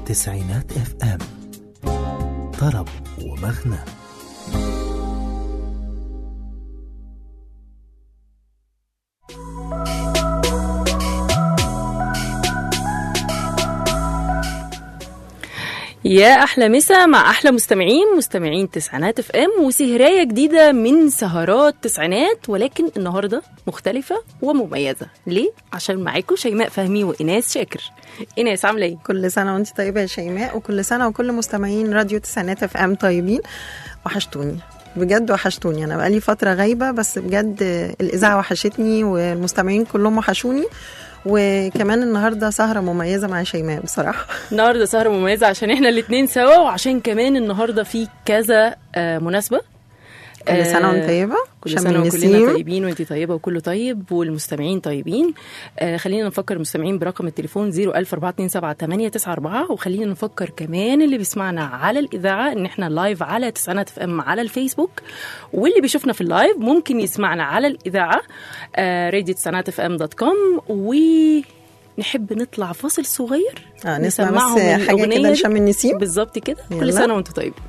تسعينات اف ام طرب ومغنى يا احلى مسا مع احلى مستمعين مستمعين تسعينات اف ام وسهرايه جديده من سهرات تسعينات ولكن النهارده مختلفه ومميزه ليه عشان معاكم شيماء فهمي وايناس شاكر ايناس عامله ايه كل سنة وانت طيبة يا شيماء وكل سنة وكل مستمعين راديو تسعينات اف ام طيبين وحشتوني بجد وحشتوني انا بقالي فترة غايبة بس بجد الإذاعة وحشتني والمستمعين كلهم وحشوني وكمان النهارده سهرة مميزة مع شيماء بصراحة النهارده سهره مميزه عشان احنا الاثنين سوا وعشان كمان النهارده في كذا آه، مناسبه كل سنة وانت آه، طيبة كل شم سنه وكلنا النسيم. طيبين وانت طيبه وكله طيب والمستمعين طيبين آه خلينا نفكر المستمعين برقم التليفون 01427 وخلينا نفكر كمان اللي بيسمعنا على الاذاعه ان احنا لايف على تسعينات اف ام على الفيسبوك واللي بيشوفنا في اللايف ممكن يسمعنا على الاذاعه آه راديو تسعينات اف ام دوت كوم و نحب نطلع فاصل صغير اه نسمع نسمعهم بس حاجة الأغنية كده دي. لشم النسيم بالظبط كده كل يلا. سنه وانتم طيب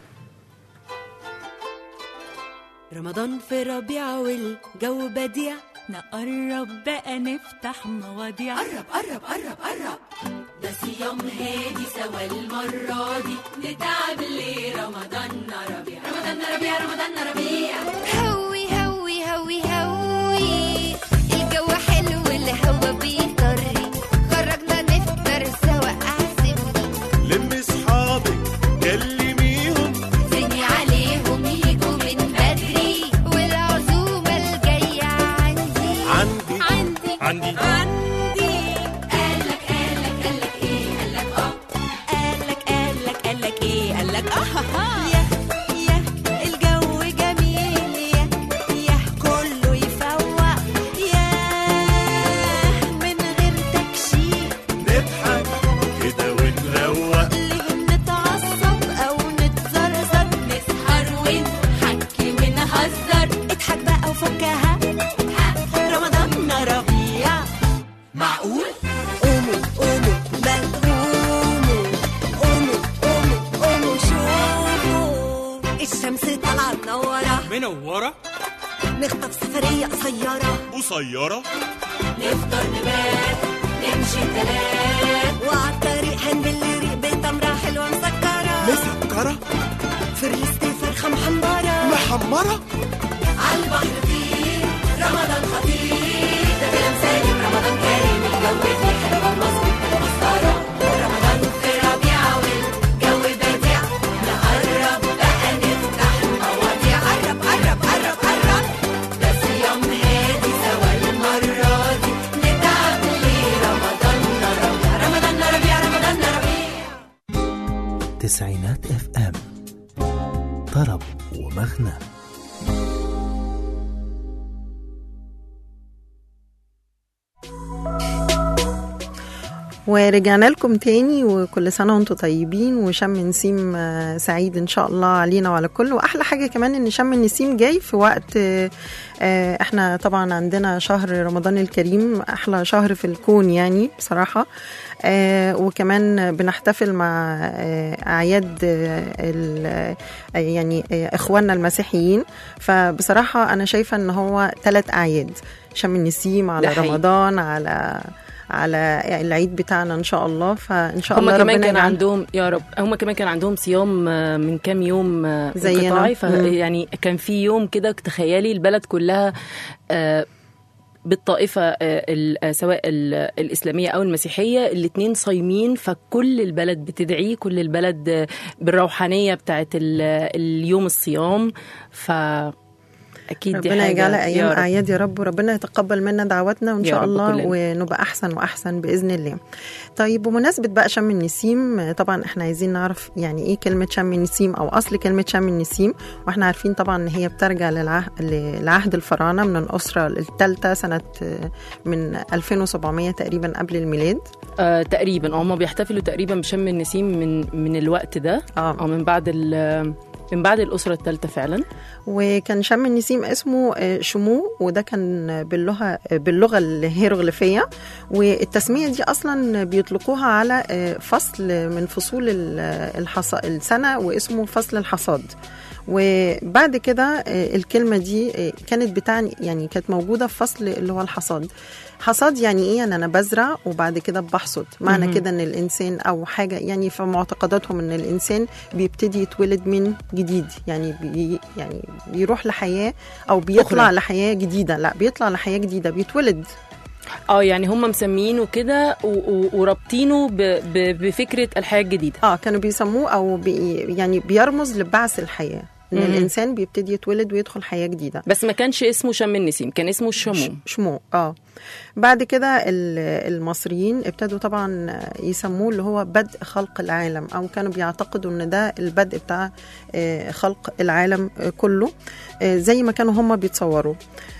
رمضان في ربيع والجو بديع نقرب بقى نفتح مواضيع قرب قرب قرب قرب ده صيام هادي سوا المرة دي نتعب ليه رمضان ربيع رمضان ربيع رمضان ربيع هوي هوي هوي هوي الجو حلو الهوا بيطري خرجنا نفطر سوا اعزمني لم اصحابك كلميهم زني عليهم يجوا من بدري والعزومة الجاية عندي عندي عندي عندي عندي قالك قالك قالك ايه قالك اه قالك قالك قالك ايه قالك اه يا يا الجو جميل يا يا كله يفوق يا من غير تكشيف نضحك كده ونروق ليه نتعصب او نتزرزر نسهر ونحكي ونهزر اضحك بقى وفكها رمضان ربيع معقول قوموا قوموا ما تقوموا قوموا قوموا قوموا شوفوا الشمس طالعة منورة منورة نخطف سفرية قصيرة قصيرة نفطر نبات نمشي تلات وعالطريق هنبل ريق بتمرة حلوة مسكرة مسكرة في الريست فرخة محمرة محمرة عالبحر فيه رمضان خطير ده كلام سالم رمضان كريم الجو فيه حلو مظبوط مسطرة رمضان في ربيع والجو بديع نقرب بقى نفتح مواضيع قرب قرب قرب قرب ده صيام هادي سوا المرة دي نتعب ليه رمضان ربيع رمضان ربيع رمضان ربيع تسعينات اف ام طرب ومغنى ورجعنا لكم تاني وكل سنة وانتم طيبين وشم نسيم آه، سعيد ان شاء الله علينا وعلى الكل واحلى حاجة كمان ان شم النسيم جاي في وقت آه، آه، احنا طبعا عندنا شهر رمضان الكريم احلى شهر في الكون يعني بصراحة آه، وكمان بنحتفل مع آه، اعياد آه، ال- آه، يعني آه، اخواننا المسيحيين فبصراحة انا شايفة ان هو ثلاث اعياد شم النسيم على ده حقيقي. رمضان على على العيد بتاعنا ان شاء الله فان شاء هم الله كمان ربنا كان يجعل- عندهم يا رب هم كمان كان عندهم صيام آه، من كام يوم آه، زينا. انقطاعي ف مم. يعني كان في يوم كده تخيلي البلد كلها آه، بالطائفة آه، ال- آه، سواء ال- الإسلامية أو المسيحية الاتنين صايمين فكل البلد بتدعي كل البلد آه، بالروحانية بتاعت ال- اليوم الصيام فأكيد دي ربنا حاجة يجعلها يا ايام رب. اعياد يا رب وربنا يتقبل منا دعواتنا وان يا شاء رب الله كلنا. ونبقى احسن واحسن باذن الله طيب بمناسبه بقى شم النسيم طبعا احنا عايزين نعرف يعني ايه كلمه شم النسيم او اصل كلمه شم النسيم واحنا عارفين طبعا ان هي بترجع للعهد, لعهد الفراعنه من الاسره الثالثه سنه آه، من 2700 تقريبا قبل الميلاد آه تقريبا هم بيحتفلوا تقريبا بشم النسيم من من الوقت ده اه او من بعد ال من بعد الاسره الثالثه فعلا وكان شم النسيم اسمه آه، شمو وده كان باللغه باللغه الهيروغليفيه والتسميه دي اصلا بيطلقوها على آه، فصل من فصول ال- الحص... السنه واسمه فصل الحصاد وبعد كده آه، الكلمه دي آه، كانت بتعني يعني كانت موجوده في فصل اللي هو الحصاد حصاد يعني ايه يعني انا بزرع وبعد كده بحصد معنى مهم. كده ان الانسان او حاجه يعني في معتقداتهم ان الانسان بيبتدي يتولد من جديد يعني بي يعني بيروح لحياه او بيطلع أخرى. لحياه جديده لا بيطلع لحياه جديده بيتولد اه يعني هم مسمينه كده و- و- ورابطينه ب- ب- بفكره الحياه الجديده اه كانوا بيسموه او بي يعني بيرمز لبعث الحياه ان مهم. الانسان بيبتدي يتولد ويدخل حياه جديده بس ما كانش اسمه شم النسيم كان اسمه الشموم شمو اه بعد كده ال- المصريين ابتدوا طبعا يسموه اللي هو بدء خلق العالم او كانوا بيعتقدوا ان ده البدء بتاع آه، خلق العالم آه، كله آه، زي ما كانوا هم بيتصوروا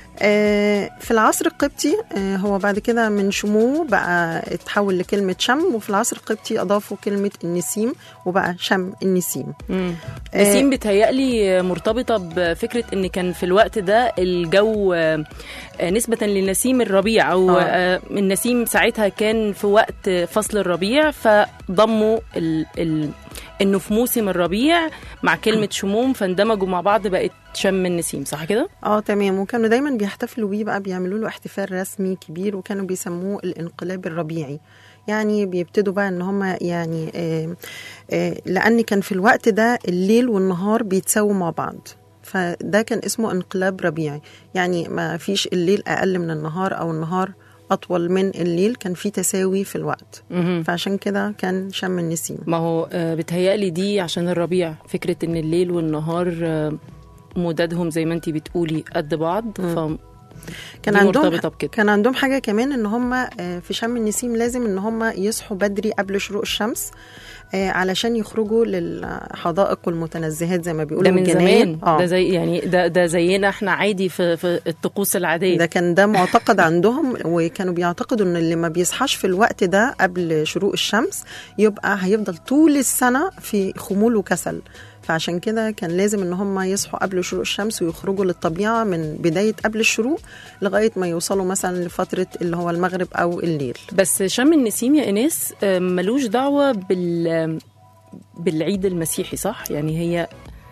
آه، في العصر القبطي آه، هو بعد كده من شمو بقى اتحول لكلمة شم وفي العصر القبطي أضافوا كلمة النسيم وبقى شم النسيم مم. آه، نسيم بتهيألي مرتبطة بفكرة إن كان في الوقت ده الجو آه، آه، نسبة لنسيم الربيع أو آه. آه، النسيم ساعتها كان في وقت فصل الربيع فضموا ال ال إنه في موسم الربيع مع كلمة شموم فاندمجوا مع بعض بقت شم النسيم صح كده؟ اه تمام وكانوا دايما بيحتفلوا بيه بقى بيعملوا له احتفال رسمي كبير وكانوا بيسموه الانقلاب الربيعي يعني بيبتدوا بقى ان هم يعني آه آه لان كان في الوقت ده الليل والنهار بيتساووا مع بعض فده كان اسمه انقلاب ربيعي يعني ما فيش الليل اقل من النهار او النهار اطول من الليل كان في تساوي في الوقت مهم. فعشان كده كان شم النسيم ما هو آه، بتهيألي دي عشان الربيع فكرة إن الليل والنهار آه، مدادهم زي ما انتي بتقولي قد بعض ف كان دي عندهم مرتبطة بكده. كان عندهم حاجه كمان ان هم آه، في شم النسيم لازم ان هم يصحوا بدري قبل شروق الشمس آه، علشان يخرجوا للحدائق والمتنزهات زي ما بيقولوا ده من الجناين. زمان ده زي يعني ده ده زينا احنا عادي في في الطقوس العاديه ده كان ده معتقد عندهم وكانوا بيعتقدوا ان اللي ما بيصحاش في الوقت ده قبل شروق الشمس يبقى هيفضل طول السنه في خمول وكسل فعشان كده كان لازم ان هم يصحوا قبل شروق الشمس ويخرجوا للطبيعه من بدايه قبل الشروق لغايه ما يوصلوا مثلا لفتره اللي هو المغرب او الليل بس شم النسيم يا ايناس آه، ملوش دعوه بال بالعيد المسيحي صح يعني هي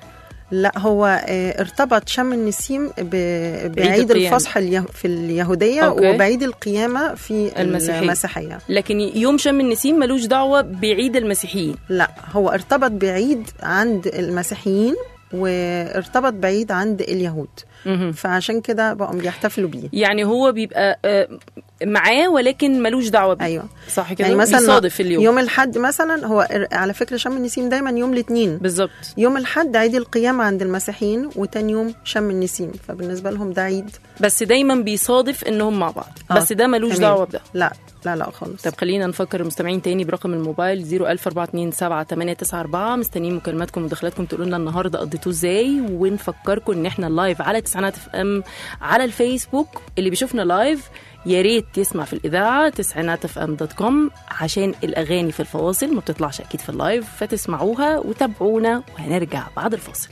لا هو آه، ارتبط شم النسيم ب- بعيد القيامة. الفصح اليه- في اليهودية أوكي. وبعيد القيامة في المسيحية. المسيحية لكن يوم شم النسيم ملوش دعوه بعيد المسيحيين لا هو ارتبط بعيد عند المسيحيين وارتبط بعيد عند اليهود مهم. فعشان كده بقوا بيحتفلوا بيه يعني هو بيبقى آه، معاه ولكن ملوش دعوه بيه ايوه صح كده يعني مثلا بيصادف اليوم يوم الحد مثلا هو ار- على فكرة شم النسيم دايما يوم الاثنين بالظبط يوم الحد عيد القيامة عند المسيحيين وتاني يوم شم النسيم فبالنسبة لهم ده عيد بس دايما بيصادف انهم مع بعض آه، بس ده ملوش تمام. دعوه بده لا لا لا خالص طب خلينا نفكر المستمعين تاني برقم الموبايل 01427 مستنيين مكالماتكم ومداخلاتكم تقولوا لنا النهارده قضيتوه ازاي ونفكركم ان احنا لايف على تسعينات اف ام على الفيسبوك اللي بيشوفنا لايف يا ريت يسمع في الاذاعه تسعينات اف ام دوت كوم عشان الاغاني في الفواصل ما بتطلعش اكيد في اللايف فتسمعوها وتابعونا وهنرجع بعد الفاصل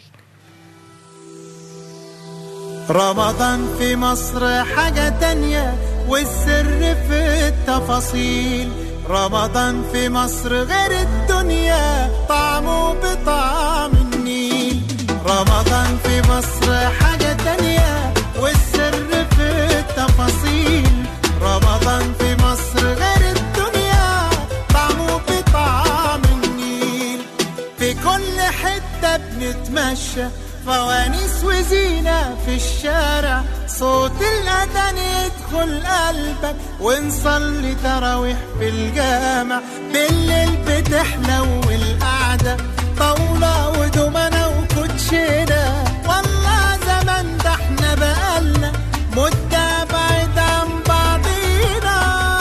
رمضان في مصر حاجة تانية والسر في التفاصيل رمضان في مصر غير الدنيا طعمه بطعم النيل رمضان في مصر حاجة تانية والسر في التفاصيل رمضان في مصر غير الدنيا طعمه بطعم النيل في كل حتة بنتمشى فوانيس وزينة في الشارع صوت الأذان يدخل قلبك ونصلي تراويح في الجامع بالليل بتحلو القعدة طاولة ودومنة وكوتشينة والله زمان ده احنا بقالنا مدة بعيد عن بعضينا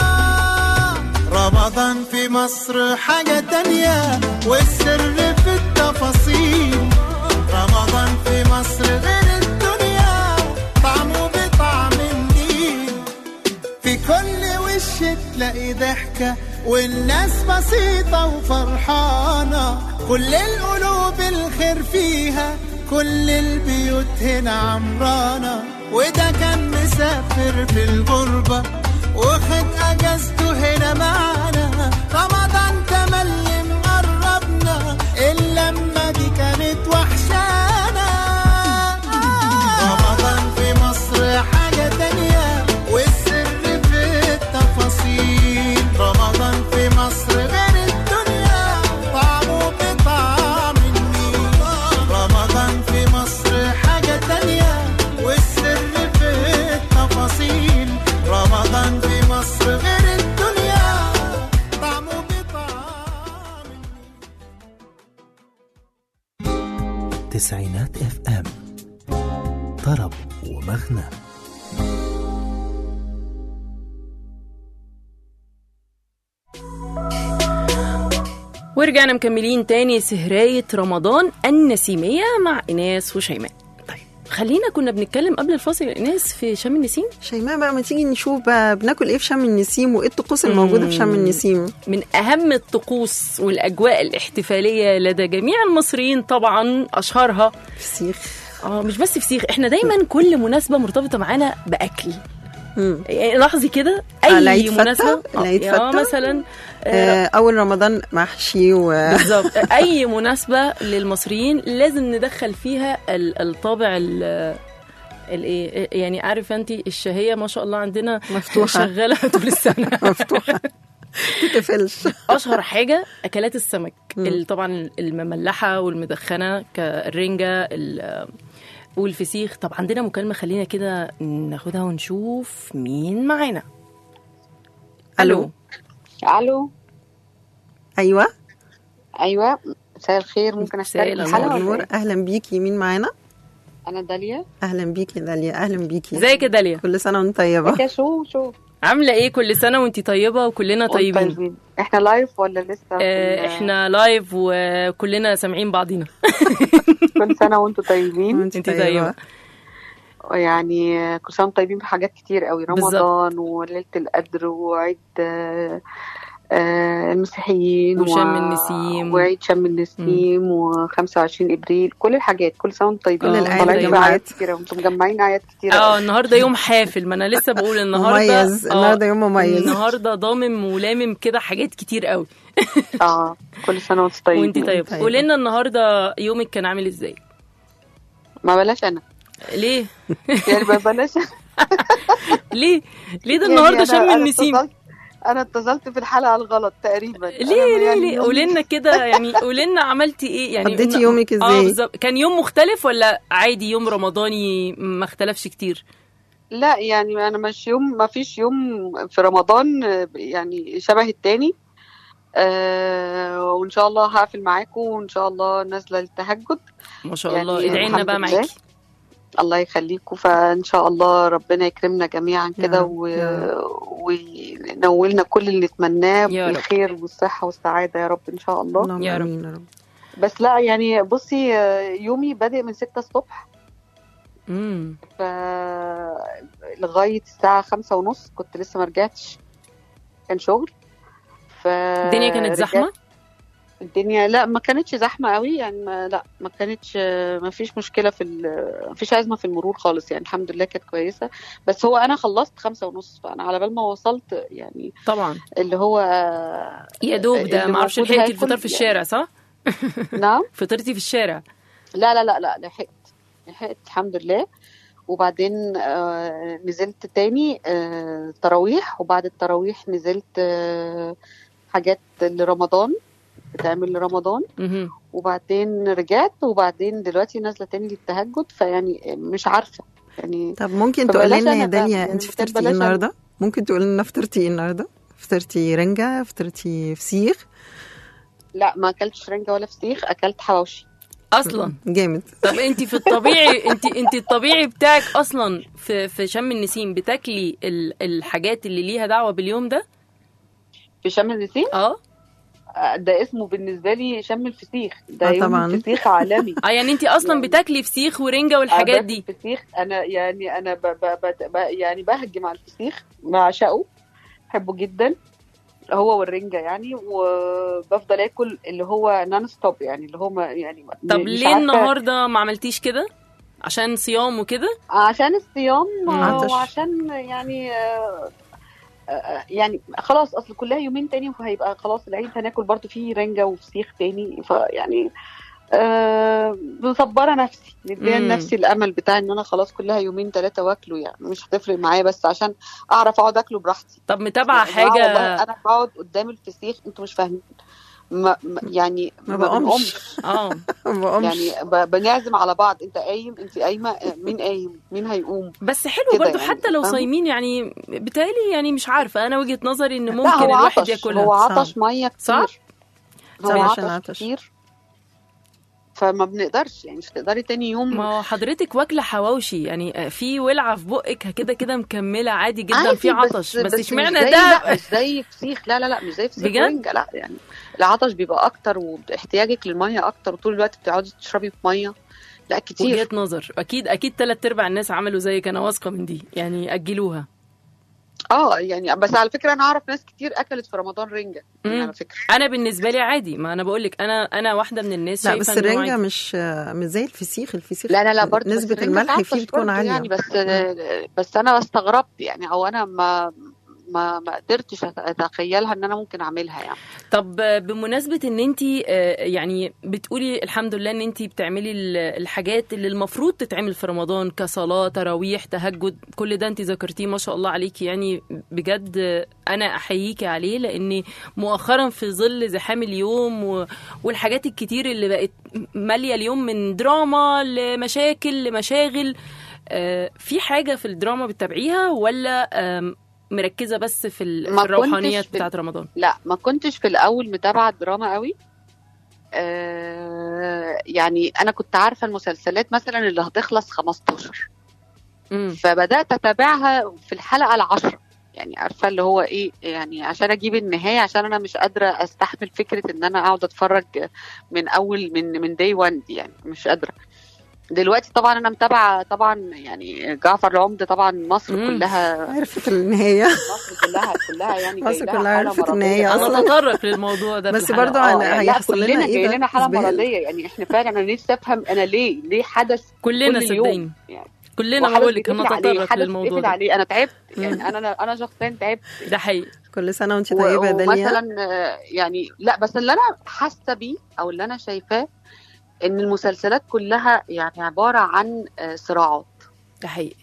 رمضان في مصر حاجة تانية والسر في التفاصيل رمضان في مصر غير الدنيا طعمه بطعم النيل في كل وش تلاقي تلاقي ضحكة والناس بسيطة وفرحانة كل القلوب الخير فيها كل البيوت هنا عمرانة وده كان مسافر في الغربة واخد اجازته هنا معانا رمضان تملي مقربنا اللمة دي كانت وحشانا رمضان في مصر حاجة تانية والسر في التفاصيل رمضان في مصر غير الدنيا طعمه بطعم النيل رمضان في مصر حاجة تانية والسر في التفاصيل رمضان في مصر غير الدنيا طعمه بطعم النيل تسعينات اف ام طرب ومغنى ورجعنا مكملين تاني سهراية رمضان النسيمية مع إناس وشيماء طيب خلينا كنا بنتكلم قبل الفاصل يا إناس في شم النسيم شيماء بقى ما تيجي نشوف بقى بناكل ايه في شم النسيم وايه الطقوس الموجوده في شم النسيم من أهم الطقوس والأجواء الاحتفالية لدى جميع المصريين طبعا أشهرها فسيخ اه مش بس فسيخ احنا دايما كل مناسبة مرتبطة معانا بأكل مم. يعني لاحظي كده آه، أي العيد فتة، مناسبة العيد آه، فتة. مثلا آه، آه، اول رمضان محشي و بالظبط اي مناسبه للمصريين لازم ندخل فيها ال- الطابع ال- الايه يعني عارف انت الشهيه ما شاء الله عندنا مفتوحة. شغاله طول السنه مفتوحه تتقفلش اشهر حاجه اكلات السمك ال- طبعا المملحه والمدخنه كالرنجه ال- والفسيخ طب عندنا مكالمه خلينا كده ناخدها ونشوف مين معانا ألو. الو ايوه ايوه مساء الخير ممكن مساء اشترك النور. الحلقه ولا نور إيه؟ اهلا بيكي مين معانا انا داليا اهلا بيكي داليا اهلا بيكي ازيك يا داليا كل سنه وانت طيبه يا شو شو عامله ايه كل سنه وانت طيبه وكلنا طيبين طيبين احنا لايف ولا لسه في آه، ال- احنا لايف وكلنا سامعين بعضينا كل سنه وانتم طيبين وانت انت طيبة. يعني كل سنه وانتم طيبين بحاجات كتير قوي بالظبط. رمضان وليله القدر وعيد آه، آه، المسيحيين وشم النسيم. وعيد شم النسيم و25 ابريل كل الحاجات كل سنه وانتم طيبين كل الأعياد طالعين والجماعات. بأعياد كتيره وانتم مجمعين اعياد كتيره اه قوي. النهارده يوم حافل ما انا لسه بقول النهارده مميز آه، النهارده يوم مميز النهارده ضامم ولامم كده حاجات كتير قوي اه كل سنه وانتم طيبين وانت طيب طيبة. قولي لنا النهارده يومك كان عامل ازاي ما بلاش انا ليه يعني ما بلاش ليه ليه ده يعني النهارده أنا- شم أنا النسيم اتصلت- انا اتصلت في الحلقه الغلط تقريبا ليه أنا ليه يعني ليه يومي- قولي لنا كده يعني قولي لنا عملتي ايه يعني قضيتي قلنا- يومك اه إزاي؟ بالظبط كان يوم مختلف ولا عادي يوم رمضاني ما اختلفش كتير لا يعني انا مش يوم ما فيش يوم في رمضان آه، يعني شبه التاني آه وان شاء الله هقفل معاكم وان شاء الله نازله التهجد ما شاء يعني الله ادعي لنا الحمد بقى لله. معاكي الله يخليكم فان شاء الله ربنا يكرمنا جميعا كده رب، و... يا وينولنا كل اللي نتمناه يا رب. بالخير والصحه والسعاده يا رب ان شاء الله اللهم يا رب. امين يا رب بس لا يعني بصي آه، يومي بادئ من 6 الصبح امم ف لغاية الساعة خمسة ونص كنت لسه ما رجعتش كان شغل ف الدنيا كانت رجعت- زحمه الدنيا لا ما كانتش زحمة قوي يعني ما لا ما كانتش ما فيش مشكلة في ال- ما فيش أزمة في المرور خالص يعني الحمد لله كانت كويسة بس هو أنا خلصت خمسة ونص فأنا على بال ما وصلت يعني طبعا اللي هو يا دوب ده اللي ما اعرفش موجود لحقتي هياكل الفطار في يعني. الشارع صح نعم فطرتي في الشارع لا لا لا لا لحقت لحقت الحمد لله وبعدين آه نزلت تاني آه تراويح وبعد التراويح نزلت آه حاجات لرمضان بتعمل لرمضان مهم. وبعدين رجعت وبعدين دلوقتي نازله تاني للتهجد فيعني مش عارفه يعني طب ممكن فبلاش تقولي لنا أنا يا بقى، داليا يعني انت بلاش فطرتي أنا. ايه النهارده ممكن تقولي لنا فطرتي ايه النهارده فطرتي رنجه فطرتي فسيخ لا ما اكلتش رنجه ولا فسيخ اكلت حواوشي اصلا جامد طب انت في الطبيعي انت انت الطبيعي بتاعك اصلا في في شم النسيم بتاكلي ال- الحاجات اللي ليها دعوه باليوم ده في شم النسيم اه آه، ده اسمه بالنسبه لي شم الفسيخ ده آه، يوم طبعاً. الفسيخ عالمي اه يعني انت اصلا يعني- بتاكلي فسيخ ورنجه والحاجات بس دي الفسيخ انا يعني انا ب ب ب ب يعني بهجم على الفسيخ بعشقه بحبه جدا هو والرنجة يعني وبفضل اكل اللي هو نون ستوب يعني اللي هو ما يعني طب مش ليه عارفة- النهارده ما عملتيش كده عشان صيام وكده عشان الصيام عطش. وعشان يعني آه، آه، يعني خلاص اصل كلها يومين تاني وهيبقى خلاص العيد هناكل برضو فيه رنجة وفسيخ تاني فيعني أه مصبره نفسي مديه مم. لنفسي الامل بتاع ان انا خلاص كلها يومين ثلاثه واكله يعني مش هتفرق معايا بس عشان اعرف اقعد اكله براحتي طب متابعه يا جماعة والله حاجه انا بقعد قدام الفسيخ انتوا مش فاهمين ما ما- يعني ما ما بقومش. بنقومش اه ما بقومش يعني ب- بنعزم على بعض انت قايم انت قايمه مين قايم مين هيقوم بس حلو كده برضو يعني، حتى لو فاهمة؟ صايمين يعني بتهيألي يعني مش عارفه انا وجهه نظري ان لا ممكن هو الواحد عطش ياكلها هو عطش صعب. ميه كتير صح؟ هو صعب عطش, عشان عطش. كتير فما بنقدرش يعني مش هتقدري تاني يوم ما هو حضرتك واكله حواوشي يعني في ولعه في بقك كده كده مكمله عادي جدا عادي، في عطش بس مش اشمعنى زي- ده لا مش زي فسيخ لا لا لا مش زي فسيخ بجد؟ رنجة لا يعني العطش بيبقى اكتر واحتياجك للميه اكتر وطول الوقت بتقعدي تشربي في ميه لا كتير وجهه نظر اكيد اكيد ثلاث ارباع الناس عملوا زيك انا واثقه من دي يعني اجلوها اه يعني بس على فكره انا اعرف ناس كتير اكلت في رمضان رنجة يعني مم. على فكره انا بالنسبه لي عادي ما انا بقول لك انا انا واحده من الناس لا شايفه بس إنه الرنجة عادي. مش مش زي الفسيخ الفسيخ لا لا لا برضه بس نسبة الرنجة الملح تعطش فيه بتكون برضه عالية يعني بس بس انا استغربت يعني او انا ما ما ما قدرتش اتخيلها ان انا ممكن اعملها يعني طب بمناسبة ان انت يعني بتقولي الحمد لله ان انت بتعملي ال- الحاجات اللي المفروض تتعمل في رمضان كصلاة تراويح تهجد كل ده انت ذكرتيه ما شاء الله عليكي يعني بجد انا احييكي عليه لان مؤخرا في ظل زحام اليوم و- والحاجات الكتير اللي بقت مالية اليوم من دراما لمشاكل لمشاغل آه، في حاجة في الدراما بتتابعيها ولا آم، مركزة بس في ال- ما في الروحانيات كنتش في- بتاعت رمضان لا ما كنتش في الاول متابعه الدراما قوي آه يعني انا كنت عارفه المسلسلات مثلا اللي هتخلص 15 امم فبدات اتابعها في الحلقه العشرة يعني عارفه اللي هو ايه يعني عشان اجيب النهايه عشان انا مش قادره استحمل فكره ان انا اقعد اتفرج من اول من من داي 1 دي يعني مش قادره دلوقتي طبعا انا متابعه طبعا يعني جعفر العمده طبعا مصر مم. كلها عرفت النهاية مصر كلها كلها يعني مصر جاي لها كلها حالة عرفت مرضية. النهاية أنا أصلاً. انا اتطرق للموضوع ده في بس الحلقة. برضو اه أنا يعني لا هيحصل لنا كلنا إيه جاي ده؟ لنا حاله إزبال. مرضيه يعني احنا فعلا انا نفسي افهم انا ليه ليه حدث كلنا كل يوم صدقيني يعني كلنا وحدث بقول لك بيتقفل عليه هنتطرق حدث للموضوع بيتقفل ده عليه انا تعبت مم. يعني انا انا شخصيا تعبت ده حقيقي كل سنة وانت و- طيبة يا داليا ومثلا آه، يعني لا بس اللي انا حاسه بيه او اللي انا شايفاه ان المسلسلات كلها يعني عباره عن آه، صراعات ده حقيقي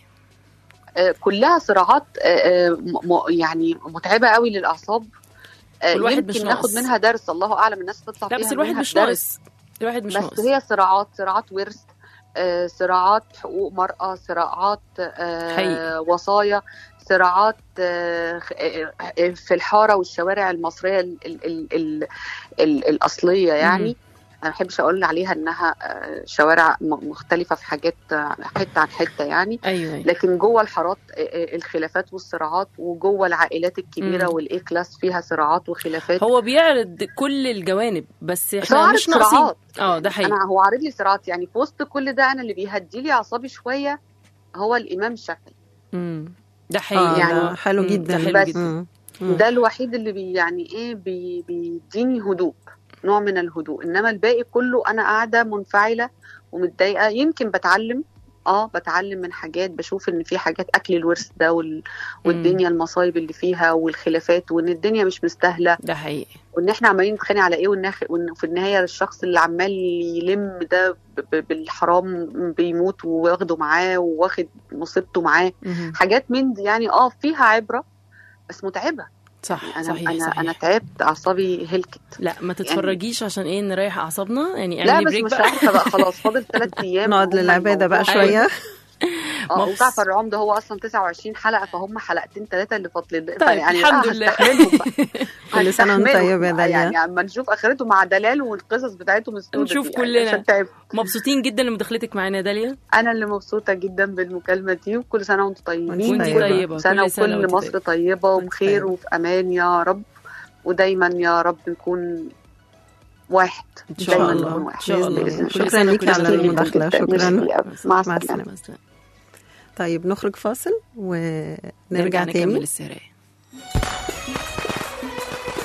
آه، كلها صراعات آه، آه، م- م- يعني متعبه قوي للاعصاب آه، والواحد مش يمكن ناخد ناقص. منها درس الله اعلم الناس تطلع لا فيها بس الواحد منها مش درس. ناقص الواحد مش بس ناقص هي صراعات صراعات ورث آه، صراعات حقوق مرأة صراعات آه، حقيقي. وصايا صراعات آه، خ- آه، آه، في الحارة والشوارع المصرية ال ال ال ال ال الأصلية يعني مهم. أنا ما بحبش أقول عليها إنها آه، شوارع م- مختلفة في حاجات آه، حتة عن حتة يعني ايوه أيوة. لكن جوه الحارات آه، آه، الخلافات والصراعات وجوه العائلات الكبيرة مم. والاي كلاس فيها صراعات وخلافات هو بيعرض كل الجوانب بس بس هو احنا عارض مش ناقصين صراعات اه ده حقيقي انا هو عارض لي صراعات يعني في وسط كل ده انا اللي بيهدي لي اعصابي شويه هو الامام الشافعي مم. ده اه حقيقي يعني ده حلو مم، جدا ده حلو بس- جدا مم. مم. ده الوحيد اللي بي يعني ايه بي بيديني هدوء نوع من الهدوء انما الباقي كله انا قاعده منفعله ومتضايقه يمكن بتعلم اه بتعلم من حاجات بشوف ان في حاجات اكل الورث ده وال... والدنيا المصايب اللي فيها والخلافات وان الدنيا مش مستاهله ده حقيقي وان احنا عمالين نتخانق على ايه والنخ... وان في النهايه الشخص اللي عمال يلم ده ب... ب... بالحرام بيموت واخده معاه واخد مصيبته معاه مهم. حاجات من دي يعني اه فيها عبره بس متعبه صح انا صحيح انا صحيح. انا تعبت اعصابي هلكت لا ما تتفرجيش عشان ايه نريح اعصابنا يعني لا اعملي بس بريك مش بقى عارفه بقى خلاص فاضل ثلاث ايام نقعد هم للعبادة بقى الموضوع- شوية اه مبس- وجعفر العمده هو اصلا 29 حلقه فهم حلقتين ثلاثه اللي فاضلين طيب يعني الحمد بقى لله هستحملهم بقى كل سنة وانت هستحملهم طيبة يا بقى. داليا. يعني اما نشوف اخرته مع دلال والقصص بتاعتهم السوداء نشوف دي كلنا. يعني عشان تعبت مبسوطين جدا لمداخلتك معانا يا داليا انا اللي مبسوطه جدا بالمكالمه دي وكل سنه وانتم طيبين وانتي وانتي طيبة. طيبة سنه كل سنة وكل وانتي مصر طيبة. طيبه وانتي وبخير طيبة. وفي امان يا رب ودايما يا رب نكون واحد ان شاء دايما الله نكون ان واحد شاء الله بإذن الله. كل شكراً سنة ليكي وكل على سنة المداخلة. ميرسي شكراً. أوي. مع مع السلامه السلامة طيب نخرج فاصل ونرجع نرجع تاني نكمل السرايا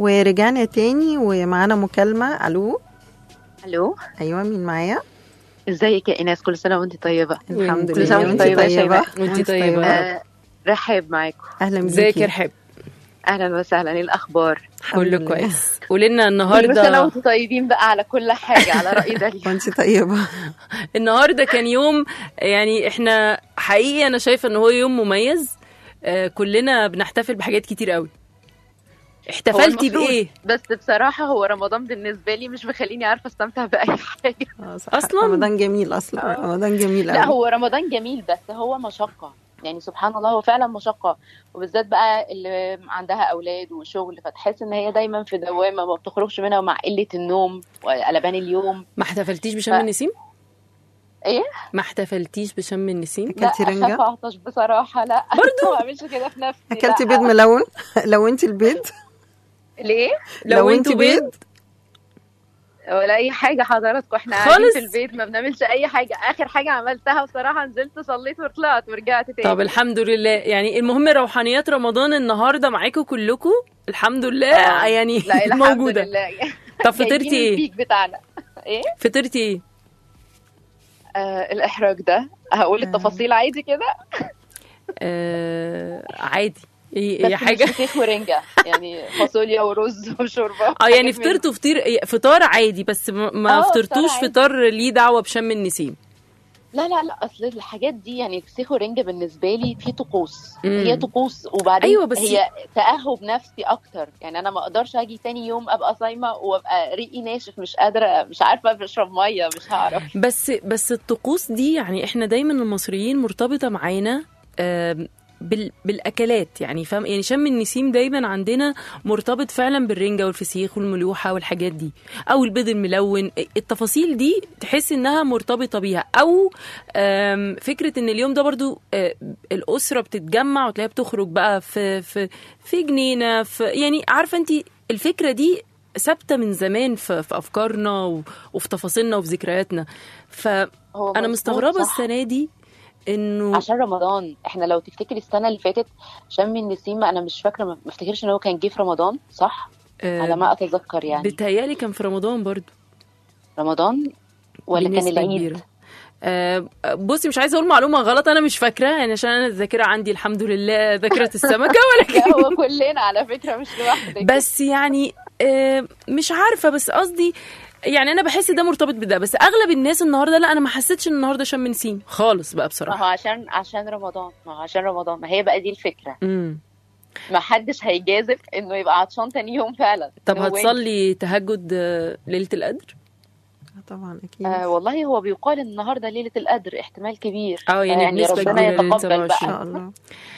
ورجعنا تاني ومعانا مكالمه الو الو ايوه مين معايا ازيك يا ايناس كل سنه وانت طيبه الحمد كل لله سنة وانت وانت طيبة يا طيبه شيماء. وانت طيبة. آه رحب معاكم اهلا ازيك يا بيكي رحاب اهلا وسهلا ايه الاخبار الحمد كله لله. كويس قولي لنا كل سنه النهارده وانتم طيبين بقى على كل حاجه على راي داليا وانت طيبه النهارده كان يوم يعني احنا حقيقي انا شايفه ان هو يوم مميز آه، كلنا بنحتفل بحاجات كتير قوي هو احتفلتي المفروض، بايه بس بصراحه هو رمضان بالنسبه لي مش مخليني عارفه استمتع باي حاجه آه، صح. أصلاً؟ رمضان جميل اصلا رمضان جميل لا قوي هو رمضان جميل بس هو مشقه يعني سبحان الله هو فعلا مشقه وبالذات بقى اللي عندها اولاد وشغل فتحس ان هي دايما في دوامه ما بتخرجش منها ومع قله النوم وقلبان اليوم ما احتفلتيش بشم ف- النسيم ايه ما احتفلتيش بشم النسيم اكلتي لا رنجة؟ اخاف اعطش بصراحه لا برضه ما اعملش كده في نفسي اكلتي لا. بيض ملون لو انت البيض ليه لو انتوا انت بيض ولا اي حاجه حضراتكم احنا خالص؟ قاعدين في البيت ما بنعملش اي حاجه اخر حاجه عملتها بصراحه نزلت صليت وطلعت ورجعت تاني طب الحمد لله يعني المهم روحانيات رمضان النهارده معاكم كلكم الحمد لله آه. يعني لا الحمد موجوده لله طب فطرتي جايبين ايه البيك بتاعنا ايه فطرتي ايه آه الاحراج ده هقول التفاصيل عادي كده آه عادي هي بس هي مش حاجه فسيخ ورنجه يعني فاصوليا ورز وشوربه اه يعني حاجات من- فطرتوا فطير فطار عادي بس ما- ما آه، فطرتوش فطار عادي. فطار ليه دعوه بشم النسيم لا لا لا اصل الحاجات دي يعني الفسيخ والرنجه بالنسبه لي في طقوس مم. هي طقوس وبعدين أيوة، بس- هي تاهب نفسي اكتر يعني انا ما اقدرش اجي تاني يوم ابقى صايمه وابقى ريقي ناشف مش قادره مش عارفه اشرب ميه مش هعرف بس بس الطقوس دي يعني احنا دايما المصريين مرتبطه معانا آم، بال بالاكلات يعني فاهم يعني شم النسيم دايما عندنا مرتبط فعلا بالرنجه والفسيخ والملوحه والحاجات دي او البيض الملون التفاصيل دي تحس انها مرتبطه بيها او آم، فكره ان اليوم ده برضو آه، الاسره بتتجمع وتلاقيها بتخرج بقى في في في جنينه في يعني عارفه انت الفكره دي ثابته من زمان في, في افكارنا و- وفي تفاصيلنا وفي ذكرياتنا فانا هو مظبوط، مستغربه صح. السنه دي انه عشان رمضان احنا لو تفتكري السنه اللي فاتت شم النسيم انا مش فاكره ما افتكرش ان هو كان جه في رمضان صح آه، على ما اتذكر يعني بتهيالي كان في رمضان برضو رمضان ولا كان بنسبة العيد كبيرة. آه، بصي مش عايزه اقول معلومه غلط انا مش فاكره يعني عشان انا الذاكره عندي الحمد لله ذاكره السمكه ولكن لا هو كلنا على فكره مش لوحدك بس يعني آه، مش عارفه بس قصدي يعني انا بحس ده مرتبط بده بس اغلب الناس النهارده لا انا ما حسيتش ان النهارده شم نسيم خالص بقى ما هو بصراحه عشان عشان رمضان ما هو عشان رمضان ما هي بقى دي الفكره امم ما حدش هيجازف انه يبقى عطشان تاني يوم فعلا طب هو هتصلي تهجد آه، ليله القدر طبعا اكيد آه والله هو بيقال إن النهارده ليله القدر احتمال كبير اه يعني يعني بنسبه ربنا كبيره ليله يتقبل ان 27 شاء الله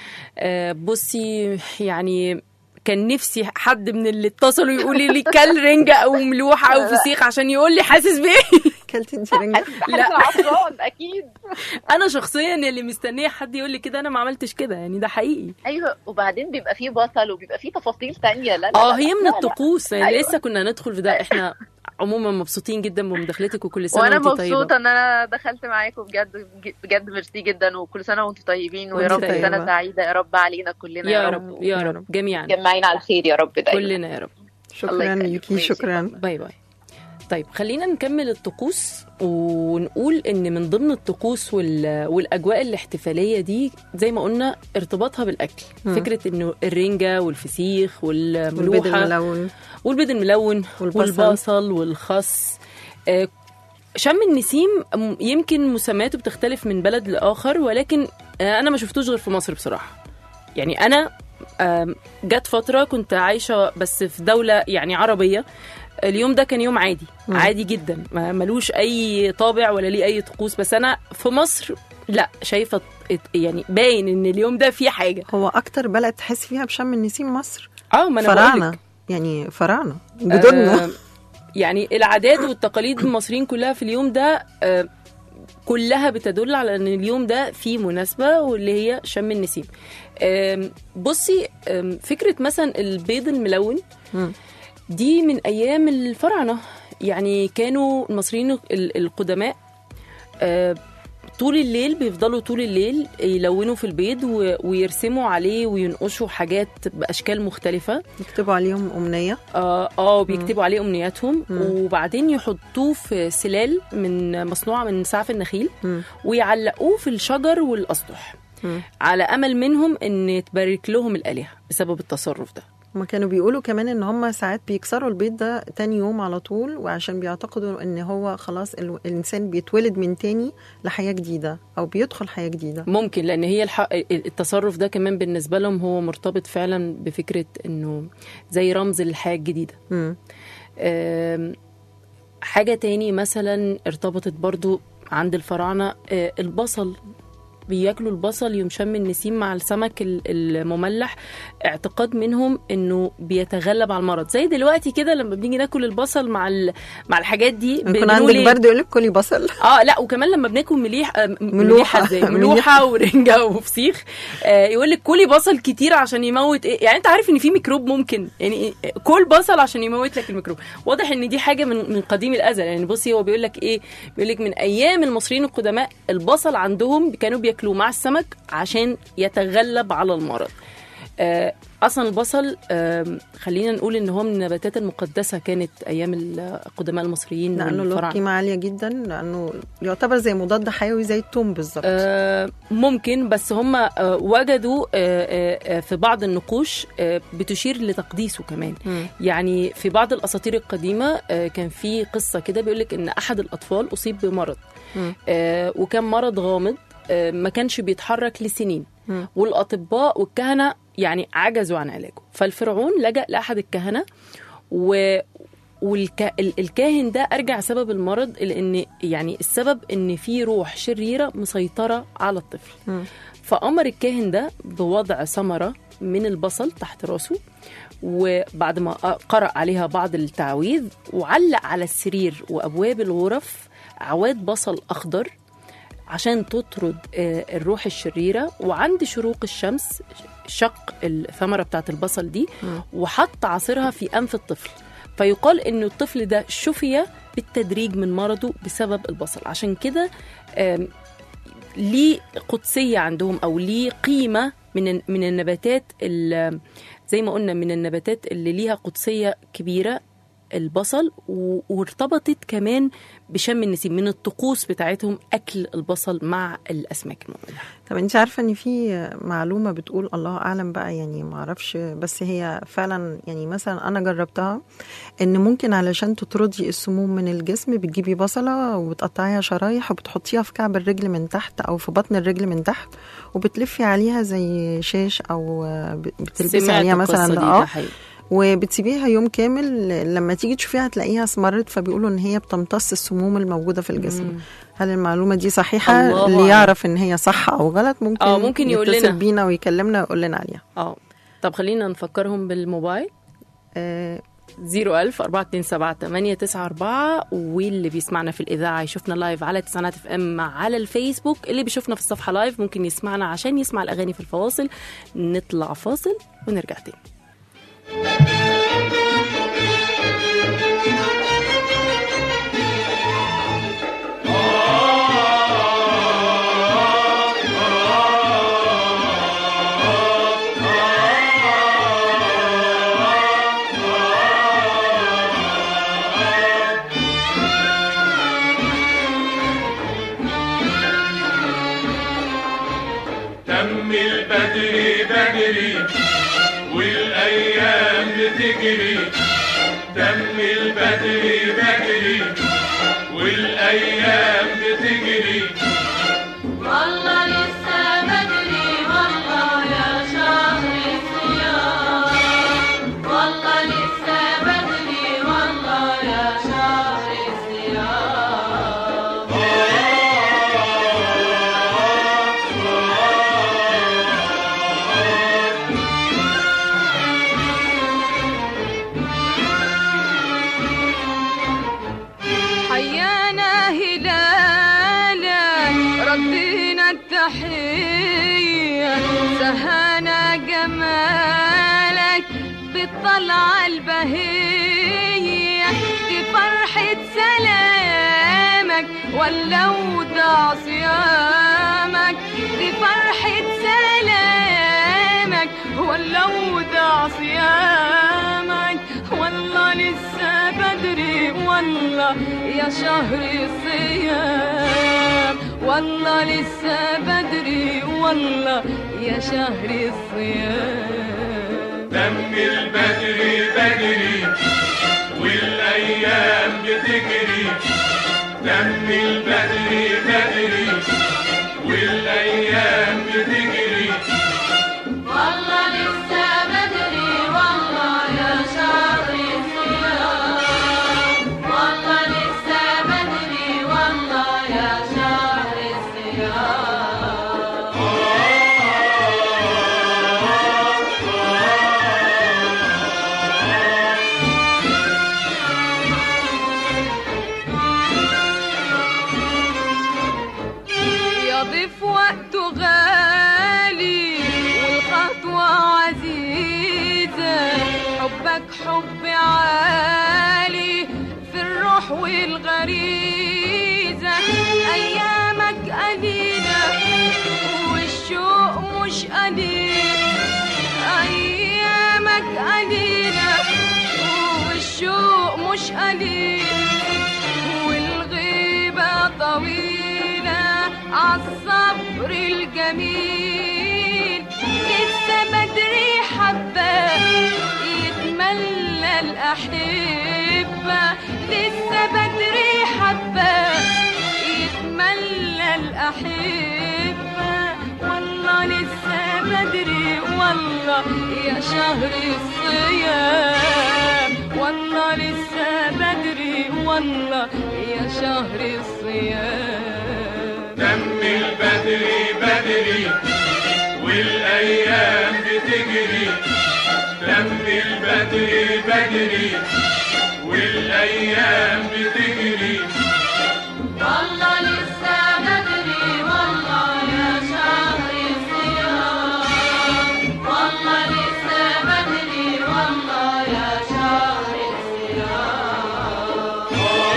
آه، بصي يعني كان نفسي حد من اللي اتصلوا يقولي لي كل رنجة او ملوحة او فسيخ عشان يقول لي حاسس بايه اكلتي انت رنجة لا عطشان اكيد انا شخصيا اللي مستنيه حد يقول لي كده انا ما عملتش كده يعني ده حقيقي ايوه وبعدين بيبقى فيه بصل وبيبقى فيه تفاصيل تانية لا لا اه لا، هي لا، من لا. الطقوس يعني أيوة. لسه كنا ندخل في ده احنا عموما مبسوطين جدا بمداخلتك وكل سنه وانا وانت مبسوطه طيبه ان انا دخلت معاكم بجد بجد ميرسي جدا وكل سنه وانتم طيبين ويا وانت رب طيبة. سنه سعيده يا رب علينا كلنا يا رب يا يا رب رب. جميعا جمعين على خير يا رب دايما كلنا يا رب الله شكرا يخليك. ليكي ماشي. شكرا باي باي طيب خلينا نكمل الطقوس ونقول ان من ضمن الطقوس وال... والاجواء الاحتفاليه دي زي ما قلنا ارتباطها بالاكل مم. فكره انه الرنجه والفسيخ والبيض والملوحه الملون والبيض الملون والبصل. والبصل والخس آه، شم النسيم م- يمكن مسمياته بتختلف من بلد لاخر ولكن آه، انا ما شفتوش غير في مصر بصراحه يعني انا آم، جت فتره كنت عايشه بس في دوله يعني عربيه اليوم ده كان يوم عادي مم. عادي جدا ما ملوش اي طابع ولا ليه اي طقوس بس انا في مصر لا شايفه ات- يعني باين ان اليوم ده فيه حاجه هو اكتر بلد تحس فيها بشم النسيم مصر اه ما انا بقولك. فراعنه يعني فراعنه جدودنا آه، يعني العادات والتقاليد المصريين كلها في اليوم ده آه، كلها بتدل على ان اليوم ده فيه مناسبه واللي هي شم النسيم آم، بصي آم، فكره مثلا البيض الملون مم. دي من ايام الفراعنه يعني كانوا المصريين ال- القدماء آه، طول الليل بيفضلوا طول الليل يلونوا في البيض و- ويرسموا عليه وينقشوا حاجات باشكال مختلفه يكتبوا عليهم امنيه اه اه بيكتبوا عليه امنياتهم مم. وبعدين يحطوه في سلال من مصنوعه من سعف النخيل مم. ويعلقوه في الشجر والاسطح مم. على امل منهم ان تبارك لهم الالهه بسبب التصرف ده هما كانوا بيقولوا كمان ان هم ساعات بيكسروا البيض ده تاني يوم على طول وعشان بيعتقدوا ان هو خلاص ال- الانسان بيتولد من تاني لحياه جديده او بيدخل حياه جديده ممكن لان هي الح... التصرف ده كمان بالنسبه لهم هو مرتبط فعلا بفكره انه زي رمز للحياه الجديده مم. آم، حاجة تاني مثلا ارتبطت برضو عند الفراعنة آه، البصل بياكلوا البصل يوم شم النسيم مع السمك ال- المملح اعتقاد منهم انه بيتغلب على المرض زي دلوقتي كده لما بنيجي ناكل البصل مع ال- مع الحاجات دي يكون بنقول عندك إيه؟ برد يقول لك كلي بصل اه لا وكمان لما بناكل مليح آه، م- ملوحة. مليحه ازاي ملوحه ورنجه وفسيخ آه يقول لك كلي بصل كتير عشان يموت ايه يعني انت عارف ان في ميكروب ممكن يعني إيه؟ كل بصل عشان يموت لك الميكروب واضح ان دي حاجه من من قديم الازل يعني بصي هو بيقول لك ايه بيقول لك من ايام المصريين القدماء البصل عندهم كانوا بياكلوه مع السمك عشان يتغلب على المرض آه، اصلا البصل آم، خلينا نقول ان هو من النباتات المقدسه كانت ايام القدماء المصريين لانه له والفراعنة. قيمه عاليه جدا لانه يعتبر زي مضاد حيوي زي التوم بالظبط آه، ممكن بس هم آه، وجدوا آه، آه، آه، في بعض النقوش آه، بتشير لتقديسه كمان مم. يعني في بعض الاساطير القديمه آه، كان في قصه كده بيقول لك ان احد الاطفال اصيب بمرض مم. آه، وكان مرض غامض آه، ما كانش بيتحرك لسنين مم. والاطباء والكهنه يعني عجزوا عن علاجه فالفرعون لجأ لاحد الكهنه و والكاهن ده ارجع سبب المرض لان يعني السبب ان في روح شريره مسيطره على الطفل مم. فامر الكاهن ده بوضع ثمره من البصل تحت راسه وبعد ما قرأ عليها بعض التعويذ وعلق على السرير وابواب الغرف عواد بصل اخضر عشان تطرد آه، الروح الشريره وعند شروق الشمس شق الثمره بتاعت البصل دي وحط عصيرها في انف الطفل فيقال ان الطفل ده شفي بالتدريج من مرضه بسبب البصل عشان كده آم، ليه قدسيه عندهم او ليه قيمه من من النباتات ال- زي ما قلنا من النباتات اللي ليها قدسيه كبيره البصل و- وارتبطت كمان بشم النسيم من الطقوس بتاعتهم اكل البصل مع الاسماك المملحه طب انت عارفه ان في معلومه بتقول الله اعلم بقى يعني ما اعرفش بس هي فعلا يعني مثلا انا جربتها ان ممكن علشان تطردي السموم من الجسم بتجيبي بصله وبتقطعيها شرايح وبتحطيها في كعب الرجل من تحت او في بطن الرجل من تحت وبتلفي عليها زي شاش او بتلبسي سمعت عليها القصة مثلا دي، ده اه حقيقي. وبتسيبيها يوم كامل لما تيجي تشوفيها هتلاقيها اسمرت فبيقولوا ان هي بتمتص السموم الموجوده في الجسم مم. هل المعلومه دي صحيحه الله اللي أعلم. يعرف ان هي صح او غلط ممكن آه، ممكن يقول يتصل لنا. بينا ويكلمنا ويقول لنا عليها اه طب خلينا نفكرهم بالموبايل آه 01000 427 واللي بيسمعنا في الإذاعة يشوفنا لايف على تسعينات اف ام على الفيسبوك اللي بيشوفنا في الصفحة لايف ممكن يسمعنا عشان يسمع الأغاني في الفواصل نطلع فاصل ونرجع تاني تم البدري بدري والايام بتجري تم البدري بدري والايام بتجري والله لسه بدري والله يا شهر الصيام والله لسه بدري والله يا شهر الصيام حيانا هلالا ردينا التحية سهانا جمالك بالطلعة البهية دي فرحة سلامك لك ولو ضاع صيامك بفرحة سلامك ولو ضاع صيامك والله لسه بدري والله يا شهر الصيام والله لسه بدري والله يا شهر الصيام دم البدري بدري والايام بتجري دم البدري بدري والايام بتجري والله لسه بدري والله يا شهر الصيام والله لسه بدري والله يا شهر الصيام يضيف وقته غالي والخطوة عزيزة حبك حب عالي في الروح والغريزة أيامك قليلة والشوق مش قليل أيامك قليلة والشوق مش قليل والغيبة طويلة عالصبر الجميل لسه بدري حبة يتملى الأحبة لسه بدري حبة يتملى الأحبة والله لسه بدري والله يا شهر الصيام والله لسه بدري والله يا شهر الصيام دم البدري بدري والايام بتجري دم البدري بدري والايام بتجري والله لسه بدري والله يا شهر الصيام والله لسه بدري والله يا شهر الصيام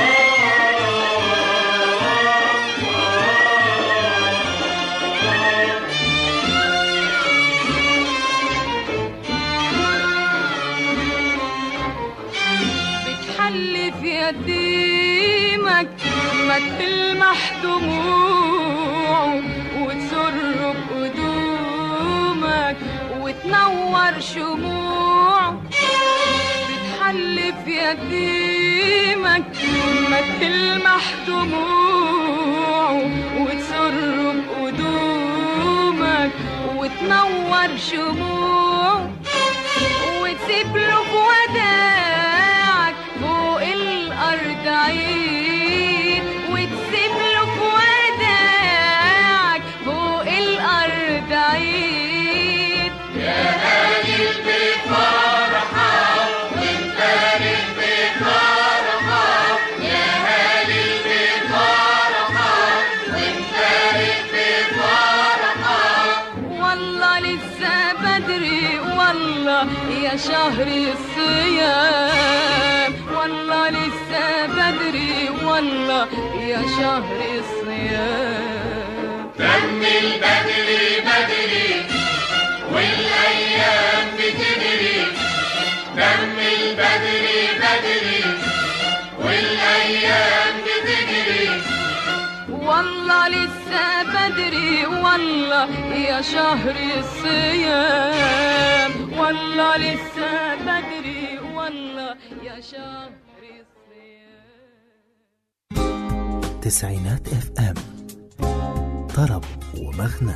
بتحلف يتيمك ما تلمح دموعه وتسر بقدومك وتنور شموعه بتحلف يتيمك ما تلمح دموعه وتسر بقدومك وتنور شموعه وتسيب له في وداعك فوق الأرض عيد وتسيب له في وداعك فوق الأرض عيد يا هاني بفرحة وانفارق بفرحة يا هاني بفرحة وانفارق بفرحة والله لسه بدري والله يا شهر الصيام والله لسه بدري والله يا شهر الصيام دم البدري بدري والايام بتجري دم البدري بدري والايام بتجري والله لسه بدري والله يا شهر الصيام والله لسه بدري والله يا شهر الصيام تسعينات اف ام طرب ومغنى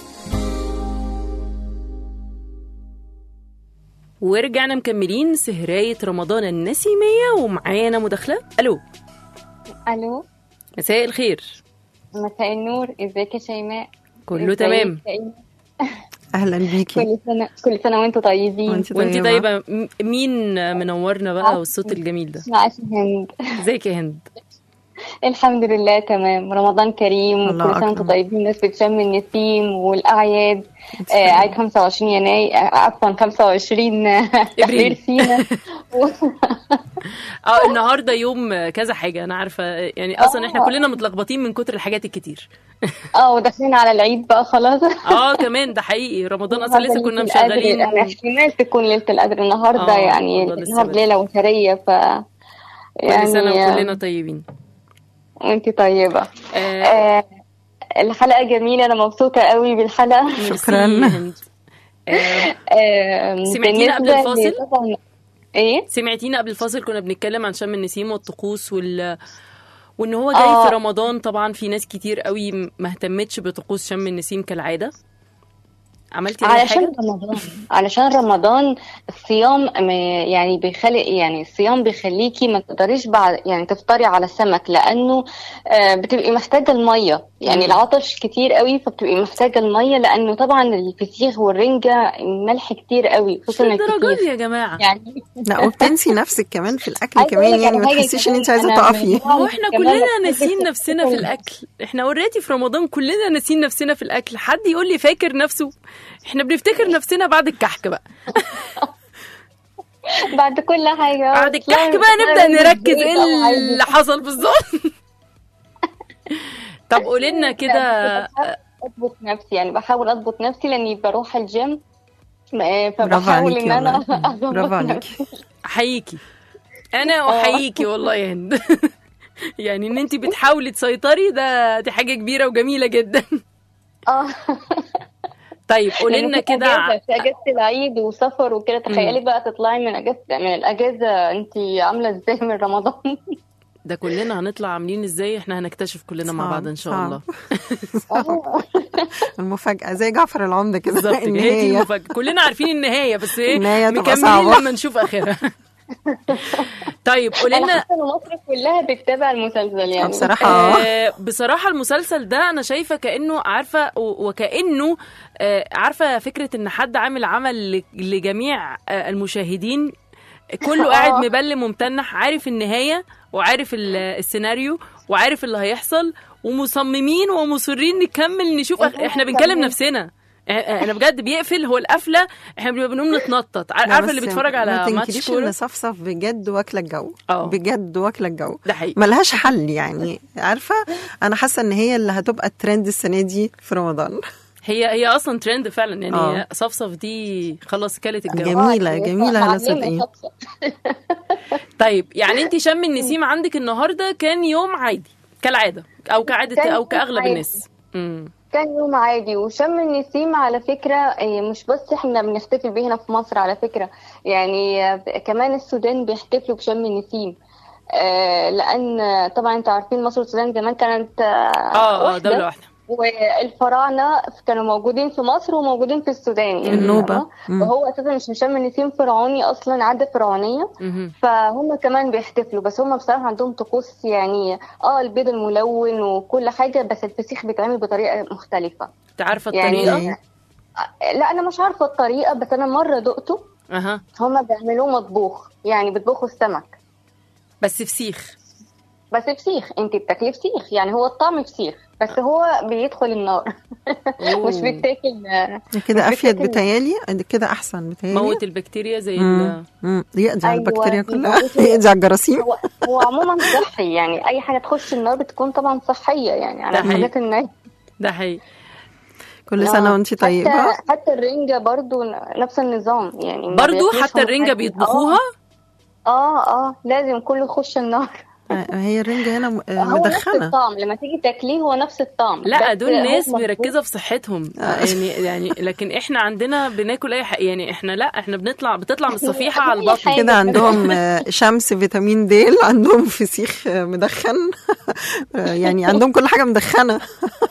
ورجعنا مكملين سهراية رمضان النسيمية ومعانا مداخلة ألو الو مساء الخير مساء النور ازيك يا شيماء كله ازيك تمام يا إيمان؟ اهلا بيكي كل سنه كل سنه وانتم طيبين وانت وانت طيبة م- مين منورنا بقى والصوت الجميل ده معاش هند ازيك يا هند الحمد لله تمام رمضان كريم الله وكل سنة وانتم أكبر. طيبين الناس بتشم النسيم والأعياد آه عيد 25 يناير آه، عفوا 25 تحرير سينا اه النهارده يوم كذا حاجه انا عارفه يعني اصلا احنا آه. كلنا متلخبطين من كتر الحاجات الكتير اه وداخلين على العيد بقى خلاص اه كمان ده حقيقي رمضان اصلا لسه كنا النهاردة ليلة مشغلين القدر. أنا احتمال تكون ليلة القدر النهاردة آه، يعني والله لسه النهاردة بدري. ليلة وترية ف كل سنه يعني وكلنا طيبين وانت طيبة آه آه الحلقة جميلة أنا مبسوطة قوي بالحلقة شكراً. ميرسي يا هند. آه آه سمعتينا قبل بالنسبة الفاصل؟ لطبعاً- ايه سمعتينا قبل الفاصل كنا بنتكلم عن شم النسيم والطقوس وال وان هو آه. جاي في رمضان طبعا في ناس كتير قوي ما اهتمتش بطقوس شم النسيم كالعاده عملتي اي علشان حاجه رمضان علشان رمضان الصيام م- يعني بيخلي يعني الصيام بيخليكي ما تقدريش بعد يعني تفطري على سمك لانه آه، بتبقي محتاجه الميه يعني مم. العطش كتير قوي فبتبقي محتاجه الميه لانه طبعا الفسيخ والرنجه ملح كتير قوي مش خصوصا للدرجه الفسيخ دي يا جماعه يعني لا وبتنسي نفسك كمان في الاكل عايزة كمان أقولك يعني على ما حاجة تحسيش ان كمان، انت عايزه أنا تقفي من- هو احنا كمان كلنا بحب ناسيين الفسيخ نفسنا في وال- الاكل احنا اوريدي في رمضان كلنا ناسيين نفسنا في الاكل حد يقول لي فاكر نفسه احنا بنفتكر نفسنا بعد الكحك بقى بعد كل حاجه بعد الكحك بقى نبدا نركز ايه اللي حصل بالظبط طب قولي لنا كده اضبط نفسي يعني بحاول اضبط نفسي لاني بروح الجيم آه، برافو فبحاول عليكي ان انا والله. اضبط برافو نفسي. عليكي احييكي انا احييكي والله يا هند يعني ان انت بتحاولي تسيطري ده دي حاجه كبيره وجميله جدا اه طيب قولي لأن لنا في كده أجازة- في اجازه العيد وسفر وكده تخيلي بقى تطلعي من اجازه من الاجازه انت عامله ازاي من رمضان ده كلنا هنطلع عاملين ازاي احنا هنكتشف كلنا مع صعب، بعض ان شاء صعب. الله آه. المفاجاه زي جعفر العمده كده بالظبط كده، هي دي النهايه المفاجاه كلنا عارفين النهايه بس ايه النهاية تبقى مكملين صعبة. لما نشوف اخرها طيب قولي انا لنا حاسه ان مصر كلها بتتابع المسلسل يعني بصراحه اه آه، بصراحة المسلسل ده أنا شايفة كأنه عارفة و- وكأنه آه، عارفة فكرة إن حد عامل عمل ل- لجميع آه، المشاهدين كله قاعد آه. مبلم ومتنح عارف النهاية وعارف ال- السيناريو وعارف اللي هيحصل ومصممين ومصرين نكمل نشوف أخ... احنا بنكلم نفسنا إح- انا بجد بيقفل هو القفله احنا بنبقى بنقوم نتنطط عار- لا عارفه بس اللي بيتفرج ما على ماتش تنكريش كوره ان صفصف بجد واكله الجو اه. بجد واكله الجو ده حقيقي ملهاش حل يعني عارفه انا حاسه ان هي اللي هتبقى الترند السنه دي في رمضان هي هي اصلا ترند فعلا يعني اه. صفصف دي خلاص كلت الجو جميله جميله هلا معلمة صدقي شخصة. طيب يعني انت شم النسيم عندك النهارده كان يوم عادي كالعاده او كعاده كان او يوم كاغلب عادي. الناس امم كان يوم عادي وشم النسيم على فكرة آه، مش بس احنا بنحتفل بيه هنا في مصر على فكرة يعني آه، كمان السودان بيحتفلوا بشم النسيم آه، لأن آه، طبعا انتوا عارفين مصر والسودان زمان كانت اه اه واحدة. دوله واحده والفراعنة كانوا موجودين في مصر وموجودين في السودان يعني النوبة. فاهمة؟ مم. وهو أساسا مش شم النسيم فرعوني أصلا عادة فرعونية مهم. فهم كمان بيحتفلوا بس هم بصراحة عندهم طقوس يعني اه البيض الملون وكل حاجة بس الفسيخ بيتعمل بطريقة مختلفة انت عارفه يعني الطريقه لا انا مش عارفه الطريقه بس انا مره دقته اها هما بيعملوه مطبوخ يعني بيطبخوا السمك بس فسيخ بس فسيخ انت بتاكلي فسيخ يعني هو الطعم فسيخ بس هو بيدخل النار أوه. مش بيتاكل كده مش افيد بتاكل- بتهيالي كده احسن بتهيالي موت البكتيريا زي ال مم. مم. يقضي على أيوة، البكتيريا كلها بيموتوا- يقضي على الجراثيم هو هو عموما صحي يعني اي حاجه تخش النار بتكون طبعا صحيه يعني على ده حقيقي. الحاجات الناي ده حقيقي كل سنه وانت طيبه حتى حتى الرنجه برضو نفس النظام يعني ما برضو بياكلوش حتى هم الرنجه حاجة. بيطبخوها اه اه لازم كله يخش النار آه، هي الرنجه هنا م- آه، هو نفس مدخنه الطعم لما تيجي تاكليه هو نفس الطعم لا بس دول هو ناس مظبوط. مركزه في صحتهم يعني يعني لكن احنا عندنا بناكل اي حاجه يعني احنا لا احنا بنطلع بتطلع من الصفيحه على أي البطن حاجة. كده عندهم آه، شمس فيتامين د عندهم فسيخ آه، مدخن آه، يعني عندهم كل حاجه مدخنه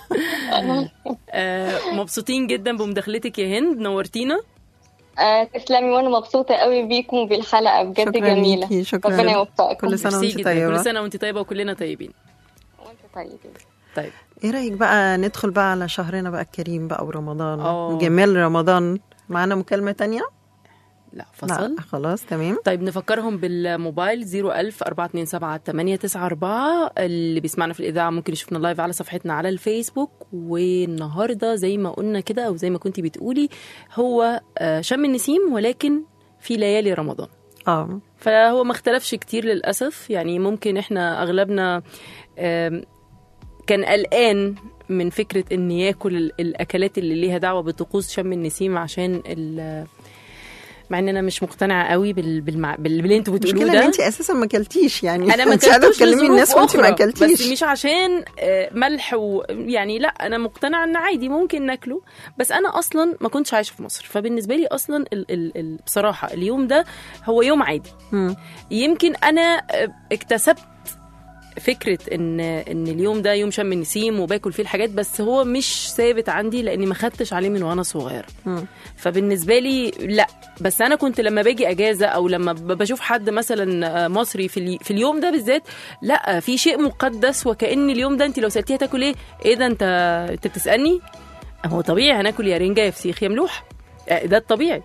آه مبسوطين جدا بمداخلتك يا هند نورتينا آه تسلمي وانا مبسوطه قوي بيكم وبالحلقه بجد شكرا جميله ليكي شكرا ربنا يوفقكم كل سنه ميرسي وانت جدا طيبه كل سنه وانت طيبه وكلنا طيبين وانت طيب طيب ايه رايك بقى ندخل بقى على شهرنا بقى الكريم بقى ورمضان آه. وجمال رمضان معانا مكالمه تانية لا فصل لا خلاص تمام طيب نفكرهم بالموبايل 01000 427 894 اللي بيسمعنا في الإذاعة ممكن يشوفنا لايف على صفحتنا على الفيسبوك والنهاردة زي ما قلنا كده أو زي ما كنتي بتقولي هو آه، شم النسيم ولكن في ليالي رمضان اه فهو ما اختلفش كتير للأسف يعني ممكن احنا أغلبنا آم، كان قلقان من فكرة إن ياكل ال- الأكلات اللي ليها دعوة بطقوس شم النسيم عشان ال مع ان انا مش مقتنعه قوي بال... بالمع... بال... باللي انتوا بتقولوه المشكله ان ده انت اساسا ما اكلتيش يعني انا ما انت قاعده اكلتوش تكلمي لظروف الناس وانت ما أخرى، اكلتيش بس مش عشان آه، ملح و... يعني لا انا مقتنعه ان عادي ممكن ناكله بس انا اصلا ما كنتش عايشه في مصر فبالنسبه لي اصلا ال... ال... ال... بصراحه اليوم ده هو يوم عادي مم. يمكن انا آه، اكتسبت فكره ان ان اليوم ده يوم شم النسيم وباكل فيه الحاجات بس هو مش ثابت عندي لاني ما خدتش عليه من وانا صغيره مم. فبالنسبه لي لا بس انا كنت لما باجي اجازه او لما ب- بشوف حد مثلا مصري في, الي... في اليوم ده بالذات لا في شيء مقدس وكان اليوم ده انت لو سالتيها تاكل ايه ايه ده انت انت بتسالني هو طبيعي هناكل يا رنجه يا فسيخ يا ملوحه آه، ده الطبيعي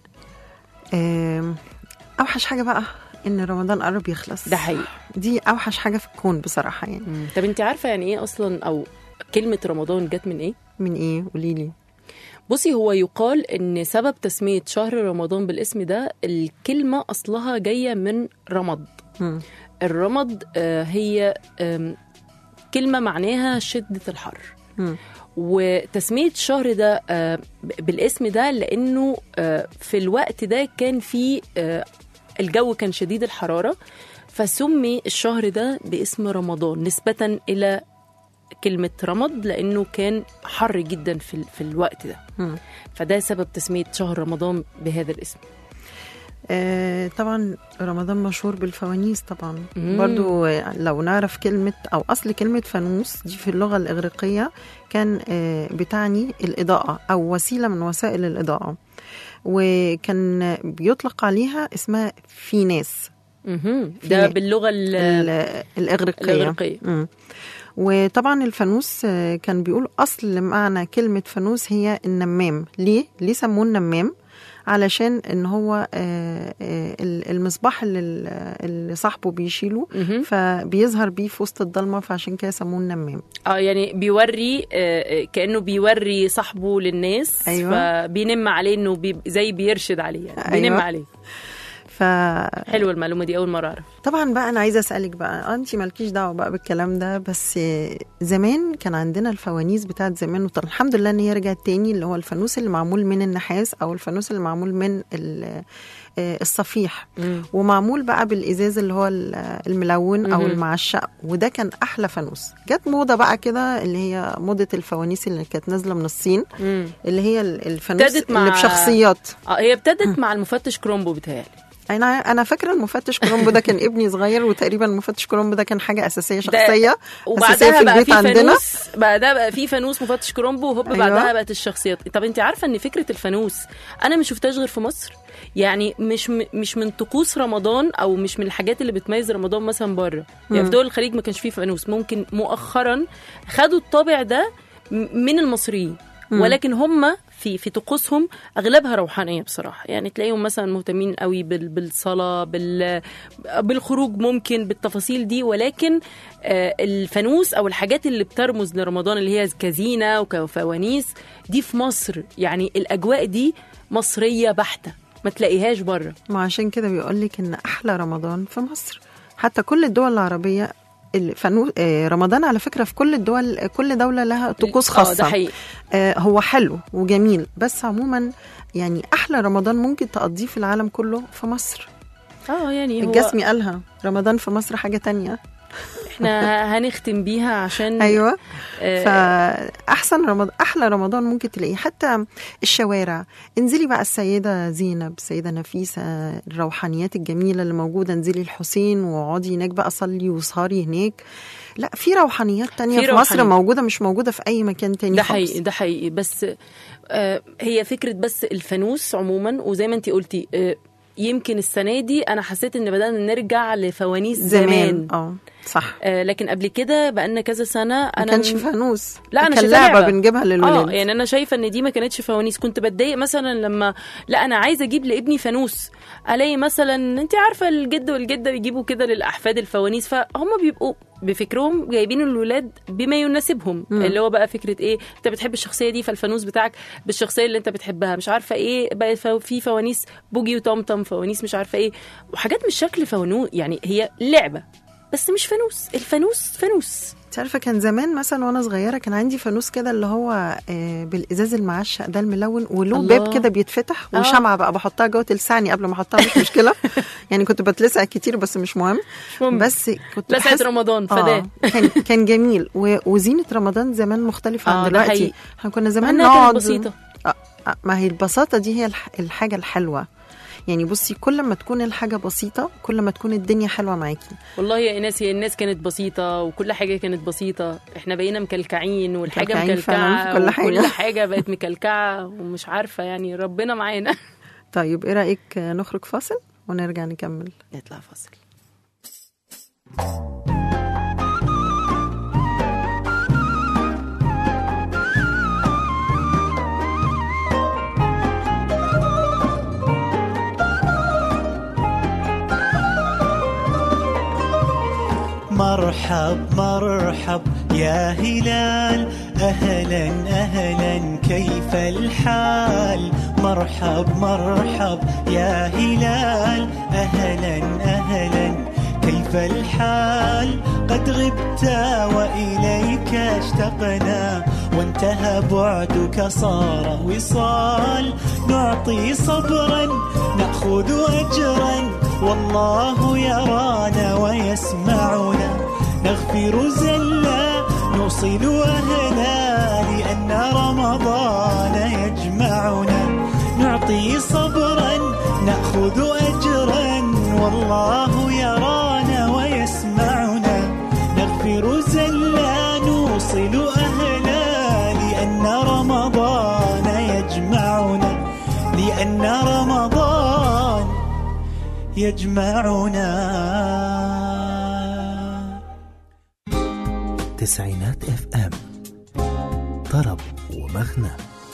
آم، اوحش حاجه بقى ان رمضان قرب يخلص ده حقيقي دي اوحش حاجه في الكون بصراحه يعني طب انت عارفه يعني ايه اصلا او كلمه رمضان جت من ايه من ايه قولي لي بصي هو يقال ان سبب تسميه شهر رمضان بالاسم ده الكلمه اصلها جايه من رمض مم. الرمض آه، هي آم، كلمه معناها شده الحر مم. وتسميه الشهر ده آه، ب- بالاسم ده لانه آه، في الوقت ده كان في آه، الجو كان شديد الحراره فسمي الشهر ده باسم رمضان نسبه الى كلمه رمض لانه كان حر جدا في ال- في الوقت ده مم. فده سبب تسميه شهر رمضان بهذا الاسم آه طبعا رمضان مشهور بالفوانيس طبعا مم. برضو آه، لو نعرف كلمة أو أصل كلمة فانوس دي في اللغة الإغريقية كان آه بتعني الإضاءة أو وسيلة من وسائل الإضاءة وكان بيطلق عليها اسمها فيناس مهم. ده في- باللغه ال- ال- الإغريقية الإغريقية. مم. وطبعا الفانوس آه، كان بيقول أصل معنى كلمة فانوس هي النمام ليه؟ ليه سموه النمام؟ علشان ان هو آه، آه، المصباح اللي اللي صاحبه بيشيله مهم. فبيظهر بيه في وسط الضلمه فعشان كده سموه النمام اه يعني بيوري آه، آه، كانه بيوري صاحبه للناس أيوة. فبينم عليه انه بي زي بيرشد عليه يعني أيوة. بينم عليه ف حلوه المعلومه دي اول مره اعرف طبعا بقى انا عايزه اسالك بقى آه، انت مالكيش دعوه بقى بالكلام ده بس آه، زمان كان عندنا الفوانيس بتاعت زمان وطبعا الحمد لله ان هي رجعت تاني اللي هو الفانوس اللي معمول من النحاس او الفانوس اللي معمول من ال- آه، الصفيح ومعمول بقى بالازاز اللي هو ال- الملون او مهم. المعشق وده كان احلى فانوس جت موضه بقى كده اللي هي موضه الفوانيس اللي كانت نازله من الصين مم. اللي هي ال- الفانوس ابتدت مع اللي بشخصيات اه هي ابتدت مع المفتش كرومبو بتهيألي انا انا فاكره المفتش كولومبو ده كان ابني صغير وتقريبا المفتش كولومبو ده كان حاجه اساسيه شخصيه أساسية وبعدها في بقى البيت في عندنا فانوس بعدها بقى في فانوس مفتش كرومبو وهوب أيوة. بعدها بقت الشخصيات طب انت عارفه ان فكره الفانوس انا ما شفتهاش غير في مصر يعني مش م- مش من طقوس رمضان او مش من الحاجات اللي بتميز رمضان مثلا بره يعني مم. في دول الخليج ما كانش فيه فانوس ممكن مؤخرا خدوا الطابع ده م- من المصريين مم. ولكن هم في في طقوسهم اغلبها روحانيه بصراحه يعني تلاقيهم مثلا مهتمين قوي بال بالصلاه بال بالخروج ممكن بالتفاصيل دي ولكن آه، الفانوس او الحاجات اللي بترمز لرمضان اللي هي كزينه وكفوانيس دي في مصر يعني الاجواء دي مصريه بحته ما تلاقيهاش بره ما عشان كده بيقول لك ان احلى رمضان في مصر حتى كل الدول العربيه الفانوس آه، رمضان على فكره في كل الدول كل دوله لها طقوس آه، خاصه ده حقيقي آه، هو حلو وجميل بس عموما يعني احلى رمضان ممكن تقضيه في العالم كله في مصر اه يعني هو الجسمي قالها رمضان في مصر حاجه تانية احنا هنختم بيها عشان ايوه آه، فاحسن رمضان احلى رمضان ممكن تلاقيه حتى الشوارع انزلي بقى السيده زينب السيده نفيسه الروحانيات الجميله اللي موجوده انزلي الحسين واقعدي هناك بقى صلي وسهري هناك لا في روحانيات تانية في في, مصر روحانيات. موجوده مش موجوده في اي مكان تاني ده خالص. حقيقي ده حقيقي بس آه هي فكره بس الفانوس عموما وزي ما انت قلتي آه يمكن السنه دي انا حسيت ان بدانا نرجع لفوانيس زمان, زمان زمان. اه صح آه لكن قبل كده بقالنا كذا سنه ما انا كانش م- فانوس لا انا كان شايفاها لعبه لعبة. بنجيبها للولاد اه يعني انا شايفه ان دي ما كانتش فوانيس كنت بتضايق مثلا لما لا انا عايزه اجيب لابني فانوس الاقي مثلا انت عارفه الجد والجده بيجيبوا كده للاحفاد الفوانيس فهم بيبقوا بفكرهم جايبين الولاد بما يناسبهم مم. اللي هو بقى فكره ايه انت بتحب الشخصيه دي فالفانوس بتاعك بالشخصيه اللي انت بتحبها مش عارفه ايه بقى فو- في فوانيس بوجي وطمطم فوانيس مش عارفه ايه وحاجات مش شكل فانوس يعني هي لعبه بس مش فانوس الفانوس فانوس انت عارفه كان زمان مثلا وانا صغيره كان عندي فانوس كده اللي هو آه، بالازاز المعشق ده الملون وله الله. باب كده بيتفتح آه. وشمعه بقى بحطها جوه تلسعني قبل ما احطها مش مشكله يعني كنت بتلسع كتير بس مش مهم مش مهم. بس كنت لسعة بحس- رمضان فداه آه كان كان جميل و- وزينه رمضان زمان مختلفه آه، عن ده دلوقتي حقيقي. احنا كنا زمان مع إنها كانت نقعد بسيطة. آه آه، ما هي البساطه دي هي الح- الحاجه الحلوه يعني بصي كل ما تكون الحاجه بسيطه كل ما تكون الدنيا حلوه معاكي والله يا ايناس هي الناس كانت بسيطه وكل حاجه كانت بسيطه احنا بقينا مكلكعين والحاجه مكلكعين فعلاً مكلكعه في كل حاجة. وكل حاجه بقت مكلكعه ومش عارفه يعني ربنا معانا طيب ايه رايك آه، نخرج فاصل ونرجع نكمل نطلع فاصل مرحب مرحب يا هلال أهلا أهلا كيف الحال مرحب مرحب يا هلال أهلا أهلا كيف الحال قد غبت وإليك اشتقنا وانتهى بعدك صار وصال نعطي صبرا نأخذ أجرا والله يرانا ويسمعنا نغفر زلا نوصل أهلا لأن رمضان يجمعنا نعطي صبرا نأخذ أجرا والله يرانا ويسمعنا نغفر زلا نوصل أهلا لأن رمضان يجمعنا لأن رمضان يجمعنا تسعينات اف ام طرب ومغنى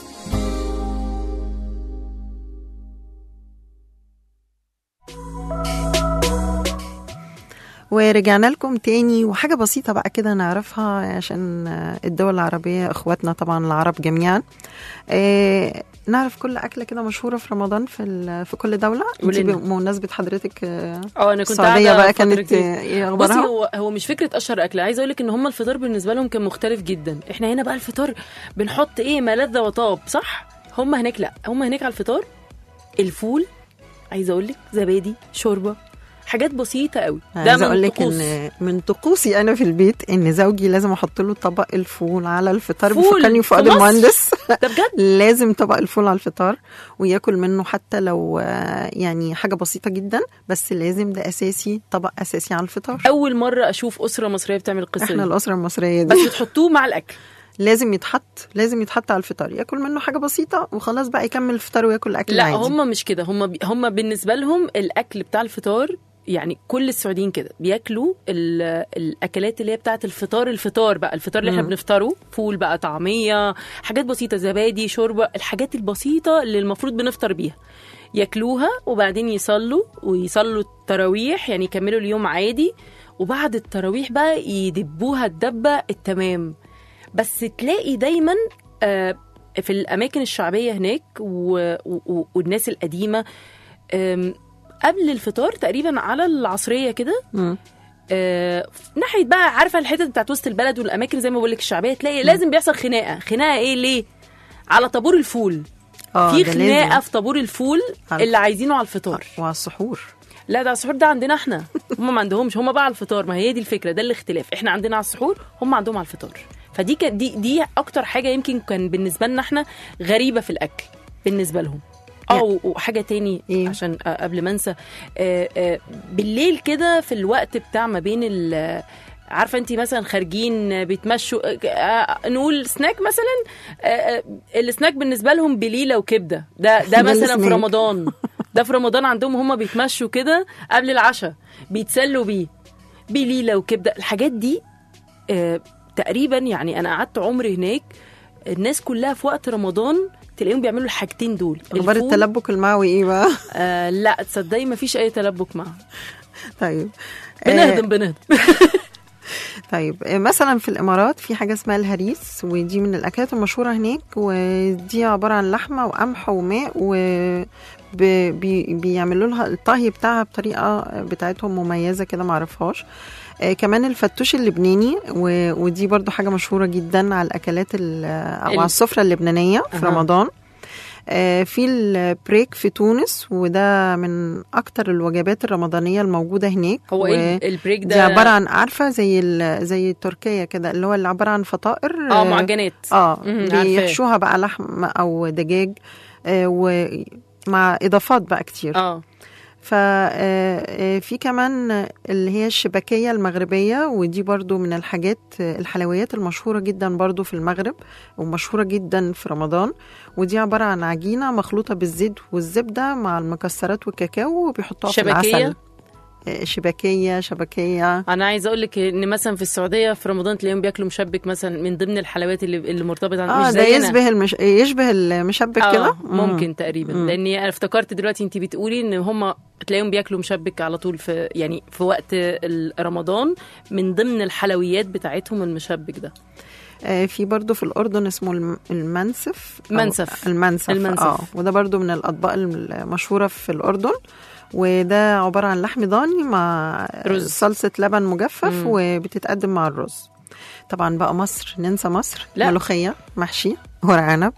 ورجعنا لكم تاني وحاجة بسيطة بقى كده نعرفها عشان الدول العربية اخواتنا طبعا العرب جميعا آه نعرف كل أكلة كده مشهورة في رمضان في ال- في كل دولة انت قولي لنا. بمناسبة حضرتك آه، اه انا كنت السعودية قاعده بقى فترة كانت كتير. آه، ايه بصي أخبارها؟ هو هو مش فكره اشهر اكل عايزه اقول لك ان هم الفطار بالنسبه لهم كان مختلف جدا احنا هنا بقى الفطار بنحط ايه ما لذ وطاب صح هم هناك لا هم هناك على الفطار الفول عايزه اقول لك زبادي شوربه حاجات بسيطه قوي ده عايزه من اقول لك الطقوس. ان من طقوسي انا في البيت ان زوجي لازم احط له طبق الفول على الفطار فول بيفكرني في فؤاد مصر؟ المهندس ده بجد لازم طبق الفول على الفطار وياكل منه حتى لو آه، يعني حاجه بسيطه جدا بس لازم ده اساسي طبق اساسي على الفطار اول مره اشوف اسره مصريه بتعمل القصه احنا دي الاسره المصريه بس دي بتحطوه مع الاكل لازم يتحط لازم يتحط على الفطار ياكل منه حاجه بسيطه وخلاص بقى يكمل الفطار وياكل اكل لا عادي هم مش كده هم بي هم بالنسبه لهم الاكل بتاع الفطار يعني كل السعوديين كده بياكلوا ال- الاكلات اللي هي بتاعه الفطار الفطار بقى الفطار اللي احنا مم. بنفطره فول بقى طعميه حاجات بسيطه زبادي شوربه الحاجات البسيطه اللي المفروض بنفطر بيها ياكلوها وبعدين يصلوا ويصلوا التراويح يعني يكملوا اليوم عادي وبعد التراويح بقى يدبوها الدبه التمام بس تلاقي دايما آه، في الاماكن الشعبيه هناك و... و... والناس القديمه آم، قبل الفطار تقريبا على العصريه كده مم. آه، ناحيه بقى عارفه الحتت بتاعت وسط البلد والاماكن زي ما بقول لك الشعبيه تلاقي لازم بيحصل خناقه خناقه ايه ليه على طابور الفول اه في ده خناقه لازم. في طابور الفول على- اللي عايزينه على الفطار وعلى السحور لا ده على السحور ده عندنا احنا هم ما عندهمش هم بقى على الفطار ما هي دي الفكره ده الاختلاف احنا عندنا على السحور هم عندهم على الفطار فدي كان دي دي اكتر حاجه يمكن كان بالنسبه لنا احنا غريبه في الاكل بالنسبه لهم اه و- وحاجه تاني إيه؟ عشان آه، قبل ما انسى آه، آه، بالليل كده في الوقت بتاع ما بين ال عارفه انت مثلا خارجين آه، بيتمشوا آه، آه، نقول سناك مثلا آه، آه، السناك بالنسبه لهم بليله وكبده ده ده ده مثلا في السناك. رمضان ده في رمضان عندهم هم بيتمشوا كده قبل العشاء بيتسلوا بيه بليله وكبده الحاجات دي آه تقريبا يعني انا قعدت عمري هناك الناس كلها في وقت رمضان تلاقيهم بيعملوا الحاجتين دول اخبار الفول- التلبك المعوي ايه بقى آه لا تصدقي ما فيش اي تلبك معه طيب بنهضم بنهضم طيب آه، مثلا في الامارات في حاجه اسمها الهريس ودي من الاكلات المشهوره هناك ودي عباره عن لحمه وقمح وماء و ب- بي- بيعملوا لها الطهي بتاعها بطريقه بتاعتهم مميزه كده معرفهاش آه كمان الفتوش اللبناني و... ودي برضو حاجه مشهوره جدا على الاكلات ال... او ال- على السفره اللبنانيه في أها. رمضان آه، في البريك في تونس وده من اكتر الوجبات الرمضانيه الموجوده هناك هو و- ايه البريك ده دي عباره عن عارفه زي ال- زي تركيا كده اللي هو اللي عباره عن فطائر اه معجنات اه مهم، عارفاه. بيحشوها بقى لحم او دجاج آه، ومع اضافات بقى كتير اه ففي كمان اللي هي الشبكية المغربية ودي برضو من الحاجات الحلويات المشهورة جدا برضو في المغرب ومشهورة جدا في رمضان ودي عبارة عن عجينة مخلوطة بالزيت والزبدة مع المكسرات والكاكاو وبيحطوها في شبكية؟ العسل آه، شبكية شبكية انا عايزه اقول لك ان مثلا في السعوديه في رمضان تلاقيهم بياكلوا مشبك مثلا من ضمن الحلويات اللي اللي مرتبطه اه مش ده زينا. يشبه المش... يشبه المشبك آه، كده ممكن تقريبا مم. لاني انا افتكرت دلوقتي انت بتقولي ان هم تلاقيهم بياكلوا مشبك على طول في يعني في وقت ال- رمضان من ضمن الحلويات بتاعتهم المشبك ده آه، في برضو في الأردن اسمه الم- المنسف أو منسف. المنسف المنسف. اه وده برضو من الأطباق المشهورة في الأردن وده عبارة عن لحم ضاني مع رز. صلصة لبن مجفف مم. وبتتقدم مع الرز طبعا بقى مصر ننسى مصر لا. ملوخية محشي ورق عنب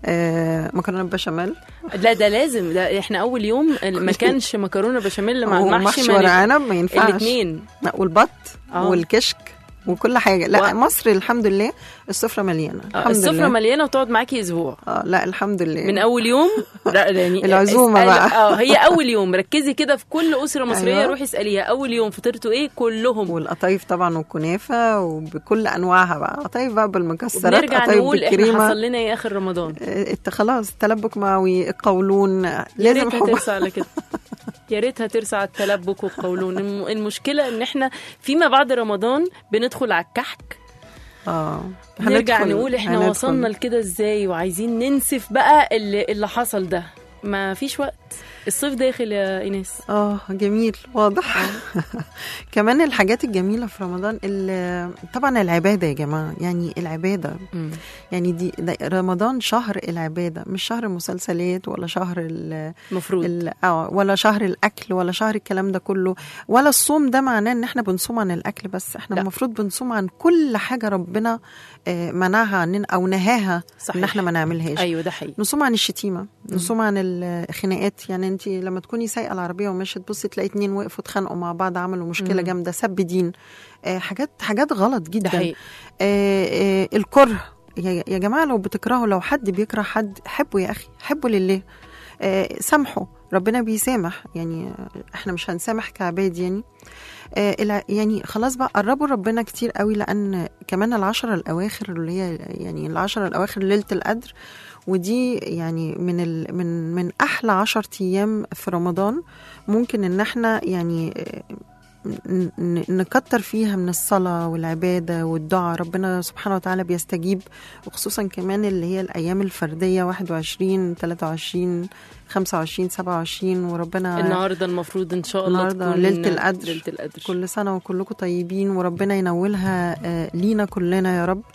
آه، مكرونة بشاميل لا ده لازم ده احنا اول يوم ما كانش مكرونه بشاميل مع المحشي ومحشي ما ورق نبقى- عنب ما ينفعش الاثنين لا والبط آه. والكشك وكل حاجة لا و- مصر الحمد لله السفرة مليانة الحمد السفره لله مليانه وتقعد معاكي اسبوع اه لا الحمد لله من اول يوم لا، يعني العزومة اسألي- بقى. اه هي اول يوم ركزي كده في كل اسره مصريه أيوة. روحي اساليها اول يوم فطرتوا ايه كلهم والقطايف طبعا والكنافه وبكل انواعها بقى قطايف بقى بالمكسرات نرجع قطايف نقول احنا بالكريمه حصل لنا ايه اخر رمضان آه، إت- خلاص تلبك معوي القولون يا لازم ريتها حب ترسى على كده يا ريتها ترسى على التلبك والقولون الم- المشكله ان احنا فيما بعد رمضان بندخل على الكحك اه نرجع هندخل- نقول احنا هندخل. وصلنا لكده ازاي وعايزين ننسف بقى اللي, اللي حصل ده ما فيش وقت الصيف داخل يا ايناس اه جميل واضح كمان الحاجات الجميله في رمضان ال- طبعا العباده يا جماعه يعني العباده مم. يعني دي ده رمضان شهر العباده مش شهر المسلسلات ولا شهر ال مفروض ال- اه ولا شهر الاكل ولا شهر الكلام ده كله ولا الصوم ده معناه ان احنا بنصوم عن الاكل بس احنا لا. المفروض بنصوم عن كل حاجه ربنا آه، منعها عننا او نهاها صحيح. ان احنا ما نعملهاش ايوه ده حقيقي نصوم عن الشتيمه نصوم عن الخناقات يعني انت لما تكوني سايقه العربيه وماشيه تبصي تلاقي اتنين وقفوا اتخانقوا مع بعض عملوا مشكله مم. جامده سب دين آه، حاجات حاجات غلط ده جدا حقيقي آه، آه، الكره يا يا جماعه لو بتكرهوا لو حد بيكره حد حبه يا اخي حبه لله آه، سامحوا ربنا بيسامح يعني آه، احنا مش هنسامح كعباد يعني آه، الع- يعني خلاص بقى قربوا ربنا كتير قوي لان كمان العشرة الاواخر اللي هي يعني العشرة الاواخر ليله القدر ودي يعني من ال من من احلى عشر ايام في رمضان ممكن ان احنا يعني آه، ن- ن- نكتر فيها من الصلاة والعبادة والدعاء ربنا سبحانه وتعالى بيستجيب وخصوصا كمان اللي هي الأيام الفردية 21 23 25 27 وربنا النهارده المفروض ان شاء الله النهارده تكون ليلة القدر ليله القدر كل سنة وكلكم طيبين وربنا ينولها آه، لينا كلنا يا رب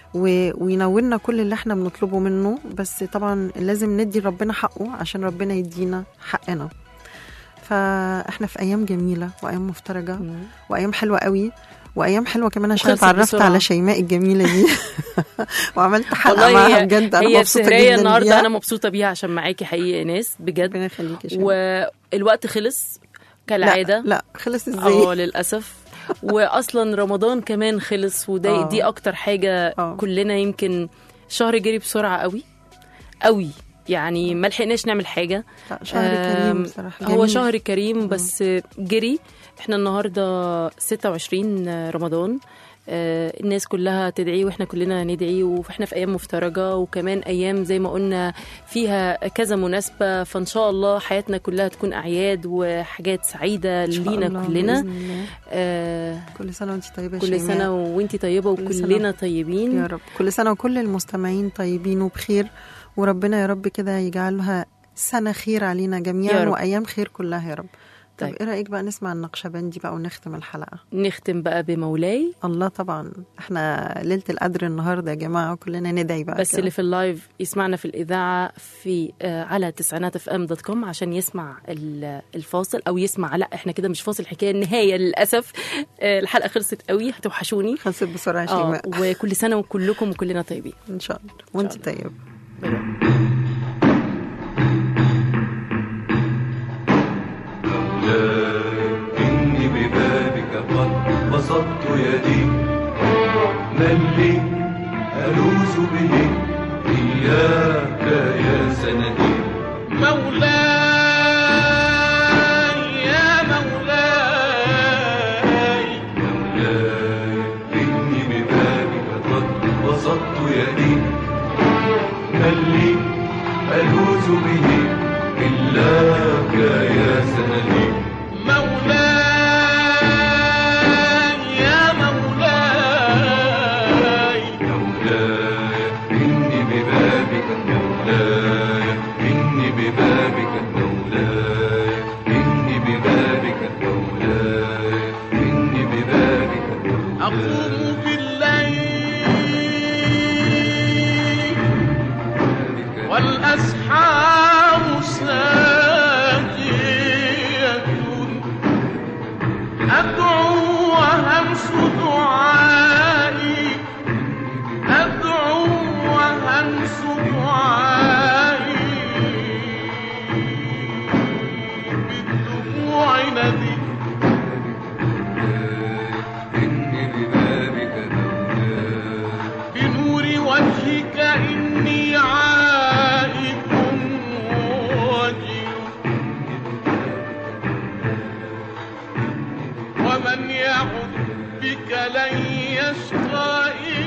و- وينولنا كل اللي احنا بنطلبه منه بس طبعا لازم ندي ربنا حقه عشان ربنا يدينا حقنا فاحنا في ايام جميله وايام مفترجه مم. وايام حلوه قوي وايام حلوه كمان عشان وخلصت اتعرفت بسرعة. على شيماء الجميله دي وعملت حلقه والله معاها هي, بجد انا هي مبسوطه السهرية جدا النهارده بيها. انا مبسوطه بيها عشان معاكي حقيقي يا ناس بجد ربنا يخليكي يا شيماء. والوقت خلص كالعاده لا, لا خلص اه ازاي للاسف واصلا رمضان كمان خلص وده آه. دي اكتر حاجه آه. كلنا يمكن شهر جري بسرعه قوي قوي يعني ما لحقناش نعمل حاجه لا شهر كريم آم، بصراحه هو جميل. شهر كريم بس جري احنا النهارده 26 رمضان آه، الناس كلها تدعي واحنا كلنا ندعي واحنا في ايام مفترجه وكمان ايام زي ما قلنا فيها كذا مناسبه فان شاء الله حياتنا كلها تكون اعياد وحاجات سعيده إن شاء لينا الله كلنا بإذن الله. آه، كل سنه وانت طيبه يا كل شيماء. سنه وانتي طيبه كل سنة وكلنا طيبين يا رب كل سنة وكل المستمعين طيبين وبخير وربنا يا رب كده يجعلها سنة خير علينا جميعا يا رب. وأيام خير كلها يا رب طب طيب. ايه رأيك بقى نسمع النقشبندي بقى ونختم الحلقة نختم بقى بمولاي الله طبعا احنا ليلة القدر النهاردة يا جماعة وكلنا ندعي بقى بس كده. اللي في اللايف يسمعنا في الإذاعة في آه، على تسعينات اف ام دوت كوم عشان يسمع ال- الفاصل أو يسمع لا احنا كده مش فاصل حكاية النهاية للأسف آه، الحلقة خلصت قوي هتوحشوني خلصت بسرعة يا آه، شيماء وكل سنة وكلكم وكلنا طيبين إن شاء الله وانت طيب إني ببابك قد بسطت يدي من لي ألوذ به إياك يا سندي مولاي يا مولاي مولاي إني ببابك قد بسطت يدي من لي ألوذ به إلاك يا سندي مولاي يا مولاي مولاي إني ببابك مولاي إني ببابك مولاي إني ببابك مولاي إني ببابك أقوم بالليل والأسحار ساجية أدعو وهمس دعائي أدعو وهمس دعائي بالدموع ندي إني ببابك مولاي بنور وجهك إني عائد وجل ومن يعد بك لن يشقى